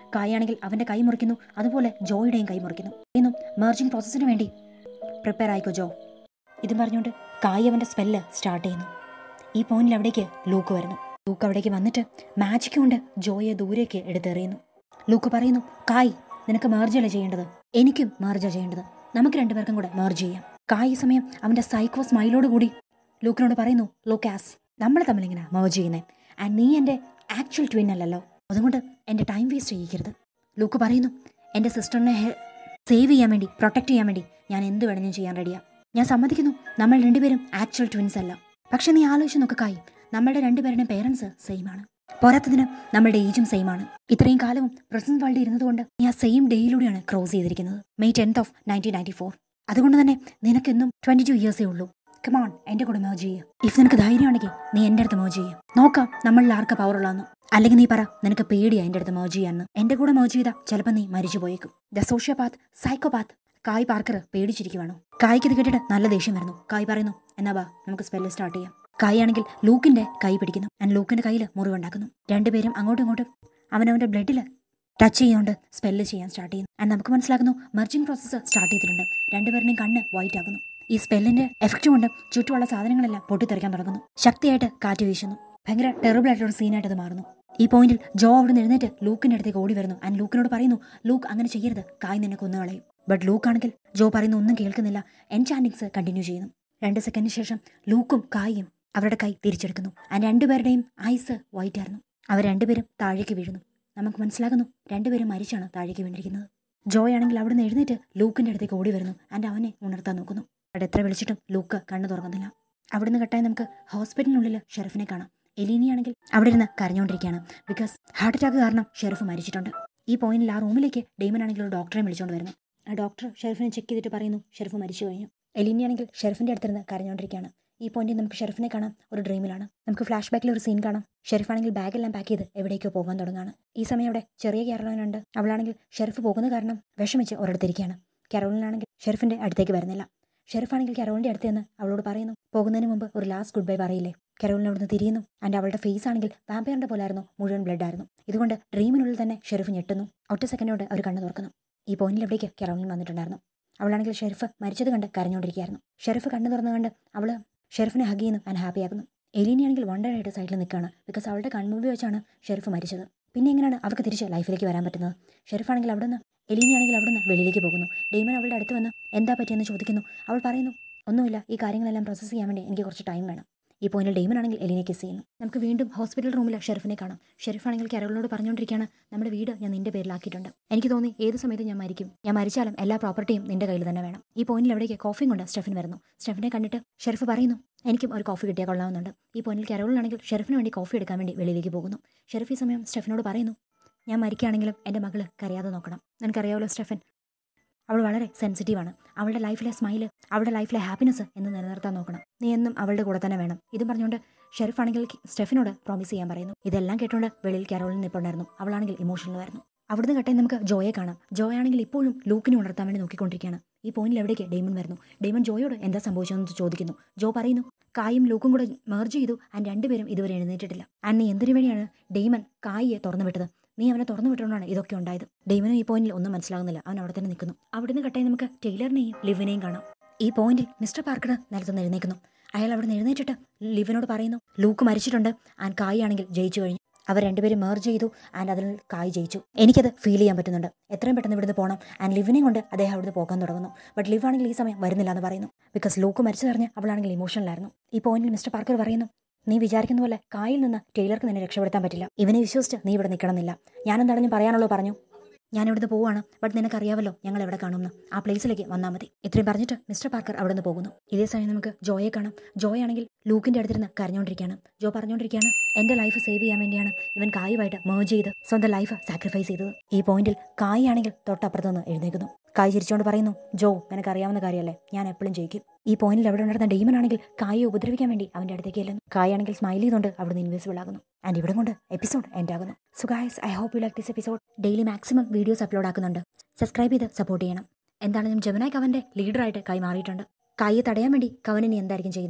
കായാണെങ്കിൽ അവൻ്റെ കൈ മുറിക്കുന്നു അതുപോലെ ജോയുടെയും കൈ മുറിക്കുന്നു എന്നും മെർജിങ് പ്രോസസ്സിന് വേണ്ടി പ്രിപ്പയർ ആയിക്കോ ജോ ഇതും പറഞ്ഞുകൊണ്ട് കായ് അവൻ്റെ സ്പെല്ല് സ്റ്റാർട്ട് ചെയ്യുന്നു ഈ പോയിന്റിൽ അവിടേക്ക് ലൂക്ക് വരുന്നു ലൂക്ക് അവിടേക്ക് വന്നിട്ട് മാജിക് കൊണ്ട് ജോയെ ദൂരേക്ക് എടുത്തെറിയുന്നു ലൂക്ക് പറയുന്നു കായ് നിനക്ക് മേർജല്ല ചെയ്യേണ്ടത് എനിക്കും മേർജ ചെയ്യേണ്ടത് നമുക്ക് രണ്ടുപേർക്കും കൂടെ മേർജ് ചെയ്യാം കായ് ഈ സമയം അവൻ്റെ സൈക്കോ സ്മൈലോട് കൂടി ലൂക്കിനോട് പറയുന്നു ലൂക്കാസ് നമ്മൾ തമ്മിൽ ഇങ്ങനെ മേർജ് ചെയ്യുന്നേ ആൻഡ് നീ എൻ്റെ ആക്ച്വൽ ട്വിൻ അല്ലല്ലോ അതുകൊണ്ട് എൻ്റെ ടൈം വേസ്റ്റ് ചെയ്യിക്കരുത് ലൂക്ക് പറയുന്നു എൻ്റെ സിസ്റ്ററിനെ സേവ് ചെയ്യാൻ വേണ്ടി പ്രൊട്ടക്ട് ചെയ്യാൻ വേണ്ടി ഞാൻ എന്ത് വേണമെങ്കിലും ചെയ്യാൻ റെഡിയാ ഞാൻ സമ്മതിക്കുന്നു നമ്മൾ രണ്ടുപേരും ആക്ച്വൽ ട്വിൻസ് അല്ല പക്ഷെ നീ ആലോചിച്ച് നോക്കായി നമ്മളുടെ രണ്ടുപേരുടെയും പേരൻസ് സെയിം ആണ് പോരാത്തതിന് നമ്മളുടെ ഏജും സെയിം ആണ് ഇത്രയും കാലവും പ്രസന്റ് വേൾഡ് ഇരുന്നതുകൊണ്ട് നീ ആ സെയിം ഡേയിലൂടെയാണ് ക്രോസ് ചെയ്തിരിക്കുന്നത് May tenth of nineteen ninety four അതുകൊണ്ട് തന്നെ നിനക്കെന്നും ട്വന്റി ടു ഇയേഴ്സേ ഉള്ളൂ കമാൺ എന്റെ കൂടെ മേജ് ചെയ്യുക ഇഫ് നിനക്ക് ധൈര്യമാണെങ്കിൽ നീ എൻ്റെ അടുത്ത് മേജ് ചെയ്യുക നോക്കാം നമ്മളിൽ ആർക്ക് പവർ ഉള്ളതെന്ന് അല്ലെങ്കിൽ നീ പറ നിനക്ക് പേടിയാ എൻ്റെ അടുത്ത് മേജ് ചെയ്യാന്ന് എൻ്റെ കൂടെ മേജ് ചെയ്താൽ ചിലപ്പോൾ നീ മരിച്ചു പോയേക്കും the sociopath psychopath Kai Parker പേടിച്ചിരിക്കുവാണോ കായ്ക്ക് ഇത് കേട്ടിട്ട് നല്ല ദേഷ്യം വരുന്നു കായ് പറയുന്നു എന്നാ ബാ നമുക്ക് സ്പെല്ല് സ്റ്റാർട്ട് ചെയ്യാം കായ് ആണെങ്കിൽ ലൂക്കിന്റെ കൈ പിടിക്കുന്നു ആൻഡ് ലൂക്കിന്റെ കയ്യിൽ മുറിവുണ്ടാക്കുന്നു രണ്ടുപേരും അങ്ങോട്ടും ഇങ്ങോട്ടും അവനവന്റെ ബ്ലഡിൽ ടച്ച് ചെയ്തുകൊണ്ട് സ്പെല്ല് ചെയ്യാൻ സ്റ്റാർട്ട് ചെയ്യുന്നു ആൻഡ് നമുക്ക് മനസ്സിലാക്കുന്നു മെർജിങ് പ്രോസസ്സ് സ്റ്റാർട്ട് ചെയ്തിട്ടുണ്ട് രണ്ടുപേരുടെയും കണ്ണ് വൈറ്റ് ആകുന്നു ഈ സ്പെല്ലിന്റെ എഫക്റ്റ് കൊണ്ട് ചുറ്റുമുള്ള സാധനങ്ങളെല്ലാം പൊട്ടിത്തെറിക്കാൻ തുടങ്ങുന്നു ശക്തിയായിട്ട് കാറ്റ് വീശുന്നു ഭയങ്കര ടെറിബിൾ ആയിട്ടുള്ള സീനായിട്ട് അത് മാറുന്നു ഈ പോയിന്റിൽ ജോ അവിടെ നിന്ന് എഴുന്നേറ്റ് ലൂക്കിന്റെ അടുത്തേക്ക് ഓടി വരുന്നു ആൻഡ് ലൂക്കിനോട് പറയുന്നു ലൂക്ക് അങ്ങനെ ചെയ്യരുത് കായ് നിന്നെ കൊന്നുകളയും ബട്ട് ലൂക്ക് ആണെങ്കിൽ ജോ പറയുന്ന ഒന്നും കേൾക്കുന്നില്ല എൻചാൻഡിങ്സ് കണ്ടിന്യൂ ചെയ്യുന്നു രണ്ട് സെക്കൻഡിന് ശേഷം ലൂക്കും കായും അവരുടെ കൈ തിരിച്ചെടുക്കുന്നു ആൻഡ് രണ്ടുപേരുടെയും ഐസ് വൈറ്റ് ആയിരുന്നു അവർ രണ്ടുപേരും താഴേക്ക് വീഴുന്നു നമുക്ക് മനസ്സിലാകുന്നു രണ്ടുപേരും മരിച്ചാണ് താഴേക്ക് വീണിരിക്കുന്നത് ജോയ് ആണെങ്കിൽ അവിടുന്ന് എഴുന്നേറ്റ് ലൂക്കിന്റെ അടുത്തേക്ക് ഓടി വരുന്നു ആൻഡ് അവനെ ഉണർത്താൻ നോക്കുന്നു അവിടെ എത്ര വിളിച്ചിട്ടും ലൂക്ക് കണ്ണു തുറക്കുന്നില്ല അവിടുന്ന് കട്ടായി നമുക്ക് ഹോസ്പിറ്റലിനുള്ളിൽ ഷെറിഫിനെ കാണാം എലീനിയാണെങ്കിൽ അവിടെ ഇരുന്ന് കരഞ്ഞുകൊണ്ടിരിക്കുകയാണ് ബിക്കോസ് ഹാർട്ട് അറ്റാക്ക് കാരണം ഷെറിഫ് മരിച്ചിട്ടുണ്ട് ഈ പോയിന്റിൽ ആ റൂമിലേക്ക് ഡെയ്മൻ ആണെങ്കിൽ ഒരു ഡോക്ടറെ വിളിച്ചുകൊണ്ട് വരുന്നു ആ ഡോക്ടർ ഷെറിഫിനെ ചെക്ക് ചെയ്തിട്ട് പറയുന്നു ഷെറിഫ് മരിച്ചു കഴിഞ്ഞു എലീനിയാണെങ്കിൽ ഷെറിഫിന്റെ അടുത്തിരുന്ന് കരഞ്ഞുകൊണ്ടിരിക്കുകയാണ് ഈ പോയിന്റിൽ നമുക്ക് ഷെറിഫിനെ കാണാം ഒരു ഡ്രീമിലാണ് നമുക്ക് ഫ്ലാഷ് ബാക്കിൽ ഒരു സീൻ കാണാം ഷെറിഫ് ആണെങ്കിൽ ബാഗെല്ലാം പാക്ക് ചെയ്ത് എവിടേക്കോ പോകാൻ തുടങ്ങുകയാണ് ഈ സമയം അവിടെ ചെറിയ കാരോളിനുണ്ട് അവളാണെങ്കിൽ ഷെറിഫ് പോകുന്ന കാരണം വിഷമിച്ച് ഒരിടത്തിരിക്കുകയാണ് കാരോളിനാണെങ്കിൽ ഷെറിഫിന്റെ അടുത്തേക്ക് വരുന്നില്ല ഷെറിഫ് ആണെങ്കിൽ കരോളിന്റെ അടുത്ത് നിന്ന് അവളോട് പറയുന്നു പോകുന്നതിന് മുമ്പ് ഒരു ലാസ്റ്റ് ഗുഡ് ബൈ പറയില്ലേ കരോളിന് അവിടുന്ന് തിരിയുന്നു ആൻഡ് അവളുടെ ഫേസ് ആണെങ്കിൽ വാമ്പയറിന്റെ പോലായിരുന്നു മുഴുവൻ ബ്ലഡ് ആയിരുന്നു ഇതുകൊണ്ട് ഡ്രീമിനുള്ളിൽ തന്നെ ഷെറിഫ് ഞെട്ടുന്നു ഒറ്റ സെക്കൻഡോട് അവർ കണ്ണു തുറക്കുന്നു ഈ പോയിന്റിൽ എവിടേക്ക് കരോളിൻ വന്നിട്ടുണ്ടായിരുന്നു അവളാണെങ്കിൽ ഷെറിഫ് മരിച്ചത് കണ്ട് കരഞ്ഞുകൊണ്ടിരിക്കുകയായിരുന്നു ഷെറിഫ് കണ്ണു തുറന്നു കണ്ട് അവള് ഷെറിഫിനെ ഹഗ് ചെയ്യുന്നു ആൻഡ് ഹാപ്പി ആക്കുന്നു എലീനിയാണെങ്കിൽ വണ്ടറായിട്ട് സൈഡിൽ നിൽക്കുകയാണ് ബിക്കോസ് അവളുടെ കൺമുമ്പിൽ വെച്ചാണ് ഷെറിഫ് മരിച്ചത് പിന്നെ എങ്ങനെയാണ് അവർക്ക് തിരിച്ച് ലൈഫിലേക്ക് വരാൻ പറ്റുന്നത് ഷെറിഫ് ആണെങ്കിൽ അവിടെ നിന്ന് എലീനിയാണെങ്കിൽ അവിടെ നിന്ന് വെളിയിലേക്ക് പോകുന്നു ഡെയ്മൻ അവളുടെ അടുത്ത് വന്ന് എന്താ പറ്റിയെന്ന് ചോദിക്കുന്നു അവൾ പറയുന്നു ഒന്നുമില്ല ഈ കാര്യങ്ങളെല്ലാം പ്രോസസ്സ് ചെയ്യാൻ വേണ്ടി എനിക്ക് കുറച്ച് ടൈം വേണം ഈ പോയിന്റിൽ ഡെയ്മൻ ആണെങ്കിൽ എലിനെ കിസ് ചെയ്യുന്നു നമുക്ക് വീണ്ടും ഹോസ്പിറ്റൽ റൂമിൽ ഷെറിഫിനെ കാണാം ഷെറിഫ് ആണെങ്കിൽ കരോളിനോട് പറഞ്ഞുകൊണ്ടിരിക്കുകയാണ് നമ്മുടെ വീട് ഞാൻ നിന്റെ പേരിലാക്കിയിട്ടുണ്ട് എനിക്ക് തോന്നി ഏത് സമയത്ത് ഞാൻ മരിക്കും ഞാൻ മരിച്ചാലും എല്ലാ പ്രോപ്പർട്ടിയും നിന്റെ കയ്യിൽ തന്നെ വേണം ഈ പോയിന്റിൽ എവിടേക്ക് കോഫിയും കൊണ്ട് സ്റ്റെഫിൻ വരുന്നു സ്റ്റെഫിനെ കണ്ടിട്ട് ഷെറിഫ് പറയുന്നു എനിക്കും ഒരു കോഫി കിട്ടിയാൽ കൊള്ളാവുന്നുണ്ട് ഈ പോയിന്റിൽ കരോളിനാണെങ്കിൽ ഷെറിഫിന് വേണ്ടി കോഫി എടുക്കാൻ വേണ്ടി വെളിയിലേക്ക് പോകുന്നു ഷെറിഫ് ഈ സമയം സ്റ്റെഫിനോട് പറയുന്നു ഞാൻ മരിക്കുകയാണെങ്കിലും എൻ്റെ മകള് കരയാതെ നോക്കണം നിനക്കറിയാമല്ലോ സ്റ്റെഫൻ അവൾ വളരെ സെൻസിറ്റീവാണ് അവളുടെ ലൈഫിലെ സ്മൈല് അവളുടെ ലൈഫിലെ ഹാപ്പിനെസ് എന്ന് നിലനിർത്താൻ നോക്കണം നീ എന്നും അവളുടെ കൂടെ തന്നെ വേണം ഇതും പറഞ്ഞുകൊണ്ട് ഷെറിഫ് ആണെങ്കിൽ സ്റ്റെഫിനോട് പ്രോമിസ് ചെയ്യാൻ പറയുന്നു ഇതെല്ലാം കേട്ടുകൊണ്ട് വെളിയിൽ കരോളിൽ നിൽപ്പുണ്ടായിരുന്നു അവളാണെങ്കിൽ ഇമോഷണലായിരുന്നു അവിടുന്ന് കട്ടെ നമുക്ക് ജോയെ കാണാം ജോയ ആണെങ്കിൽ ഇപ്പോഴും ലൂക്കിനെ ഉണർത്താൻ വേണ്ടി നോക്കിക്കൊണ്ടിരിക്കുകയാണ് ഈ പോയിന്റിൽ എവിടേക്ക് ഡെയ്മൺ വരുന്നു ഡെയ്മൺ ജോയോട് എന്താ സംഭവിച്ചതെന്ന് ചോദിക്കുന്നു ജോ പറയുന്നു കായും ലൂക്കും കൂടെ മെർജ് ചെയ്തു ആൻഡ് രണ്ടുപേരും ഇതുവരെ എഴുന്നേറ്റിട്ടില്ല ആൻഡ് നീ എന്തിനു വേണ്ടിയാണ് ഡെയ്മൺ കായിയെ തുറന്നു വിട്ടത് നീ അവനെ തുറന്നു വിട്ടുകൊണ്ടാണ് ഇതൊക്കെ ഉണ്ടായത് ഡെയ്മനും ഈ പോയിന്റിൽ ഒന്നും മനസ്സിലാകുന്നില്ല അവൻ അവിടെ തന്നെ നിൽക്കുന്നു അവിടുന്ന് കട്ടായി നമുക്ക് ടൈലറിനെയും ലിവിനെയും കാണാം ഈ പോയിന്റിൽ മിസ്റ്റർ പാർക്കർ നിലത്തുനിന്ന് എഴുന്നേക്കുന്നു അയാൾ അവിടെ നിന്ന് എഴുന്നേറ്റിട്ട് ലിവിനോട് പറയുന്നു ലൂക്ക് മരിച്ചിട്ടുണ്ട് ആൻഡ് കായ് ആണെങ്കിൽ ജയിച്ചു കഴിഞ്ഞു അവർ രണ്ടുപേരും മേർജ് ചെയ്തു ആൻഡ് അതിൽ കായ് ജയിച്ചു എനിക്കത് ഫീൽ ചെയ്യാൻ പറ്റുന്നുണ്ട് എത്രയും പെട്ടെന്ന് ഇവിടുന്ന് പോകണം ആൻഡ് ലിവിനെയും കൊണ്ട് അദ്ദേഹം അവിടുന്ന് പോകാൻ തുടങ്ങുന്നു ബട്ട് ലിവ് ആണെങ്കിൽ ഈ സമയം വരുന്നില്ല എന്ന് പറയുന്നു ബിക്കോസ് ലൂക്ക് മരിച്ചതറിഞ്ഞ് അവളാണെങ്കിൽ ഇമോഷണലായിരുന്നു ഈ പോയിന്റിൽ മിസ്റ്റർ പാർക്കർ പറയുന്നു നീ വിചാരിക്കുന്ന പോലെ കായിൽ നിന്ന് ടൈലർക്ക് നിന്നെ രക്ഷപ്പെടുത്താൻ പറ്റില്ല ഇവനെ വിശ്വസിച്ച് നീ ഇവിടെ നിൽക്കണമെന്നില്ല ഞാനെന്താണെങ്കിലും പറയാനുള്ളൂ പറഞ്ഞു ഞാൻ ഇവിടുന്ന് പോവാണ് ബട്ട് നിനക്കറിയാവല്ലോ ഞങ്ങൾ എവിടെ കാണുമെന്ന് ആ പ്ലേസിലേക്ക് വന്നാൽ മതി ഇത്രയും പറഞ്ഞിട്ട് മിസ്റ്റർ പാർക്കർ അവിടെ നിന്ന് പോകുന്നു ഇതേ സമയം നമുക്ക് ജോയെ കാണാം ജോയ് ആണെങ്കിൽ ലൂക്കിന്റെ അടുത്തിരുന്ന് കരഞ്ഞുകൊണ്ടിരിക്കുകയാണ് ജോ പറഞ്ഞുകൊണ്ടിരിക്കുകയാണ് എന്റെ ലൈഫ് സേവ് ചെയ്യാൻ വേണ്ടിയാണ് ഇവൻ കായുമായിട്ട് മേർജ് ചെയ്ത് സ്വന്തം ലൈഫ് സാക്രിഫൈസ് ചെയ്തത് ഈ പോയിന്റിൽ കായ് ആണെങ്കിൽ തൊട്ടപ്പുറത്ത് നിന്ന് എഴുന്നേക്കുന്നു കായ് ചിരിച്ചുകൊണ്ട് പറയുന്നു ജോ നിനക്കറിയാവുന്ന കാര്യമല്ലേ ഞാൻ എപ്പോഴും ജയിക്കും ഈ പോയിന്റിൽ അവിടെ ഉണ്ടായിരുന്ന ഡെയ്മൻ ആണെങ്കിൽ കായെ ഉപദ്രവിക്കാൻ വേണ്ടി അവന്റെ അടുത്തേക്ക് ചെല്ലുന്നു കായ് ആണെങ്കിൽ സ്മൈൽ ചെയ്തുകൊണ്ട് അവിടുന്ന് ഇൻവിസിബിൾ ആകുന്നു ആൻഡ് ഇവിടെ കൊണ്ട് എപ്പിസോഡ് എൻഡ് ആകുന്നു so guys I hope you like this episode daily maximum videos upload ആക്കുന്നുണ്ട് സബ്സ്ക്രൈബ് ചെയ്ത് സപ്പോർട്ട് ചെയ്യണം എന്താണെങ്കിലും ജമനായ് കവന്റെ ലീഡറായിട്ട് കൈ മാറിയിട്ടുണ്ട് കായെ തടയാൻ വേണ്ടി കവൻ ഇനി എന്തായിരിക്കും ചെയ്യുന്നത്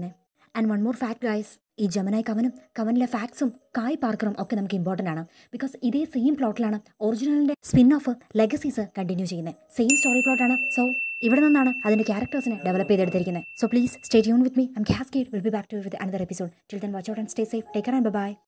and one more fact guys ഈ ജമനായി കവനും കവനിലെ ഫാക്ട്സും കായ് പാർക്കറും ഒക്കെ നമുക്ക് ഇമ്പോർട്ടൻ്റ് ആണ് ബിക്കോസ് ഇതേ സെയിം പ്ലോട്ടിലാണ് ഒറിജിനലിൻ്റെ സ്പിൻ ഓഫ് ലെഗസീസ് കണ്ടിന്യൂ ചെയ്യുന്നത് സെയിം സ്റ്റോറി പ്ലോട്ടാണ് സോ ഇവിടെ നിന്നാണ് അതിൻ്റെ ക്യാരക്ടേഴ്സിനെ ഡെവലപ്പ് ചെയ്തെടുത്തിരിക്കുന്നത് so please stay tune with me I'm Cascade will be back to with another episode till then watch out and stay safe take and by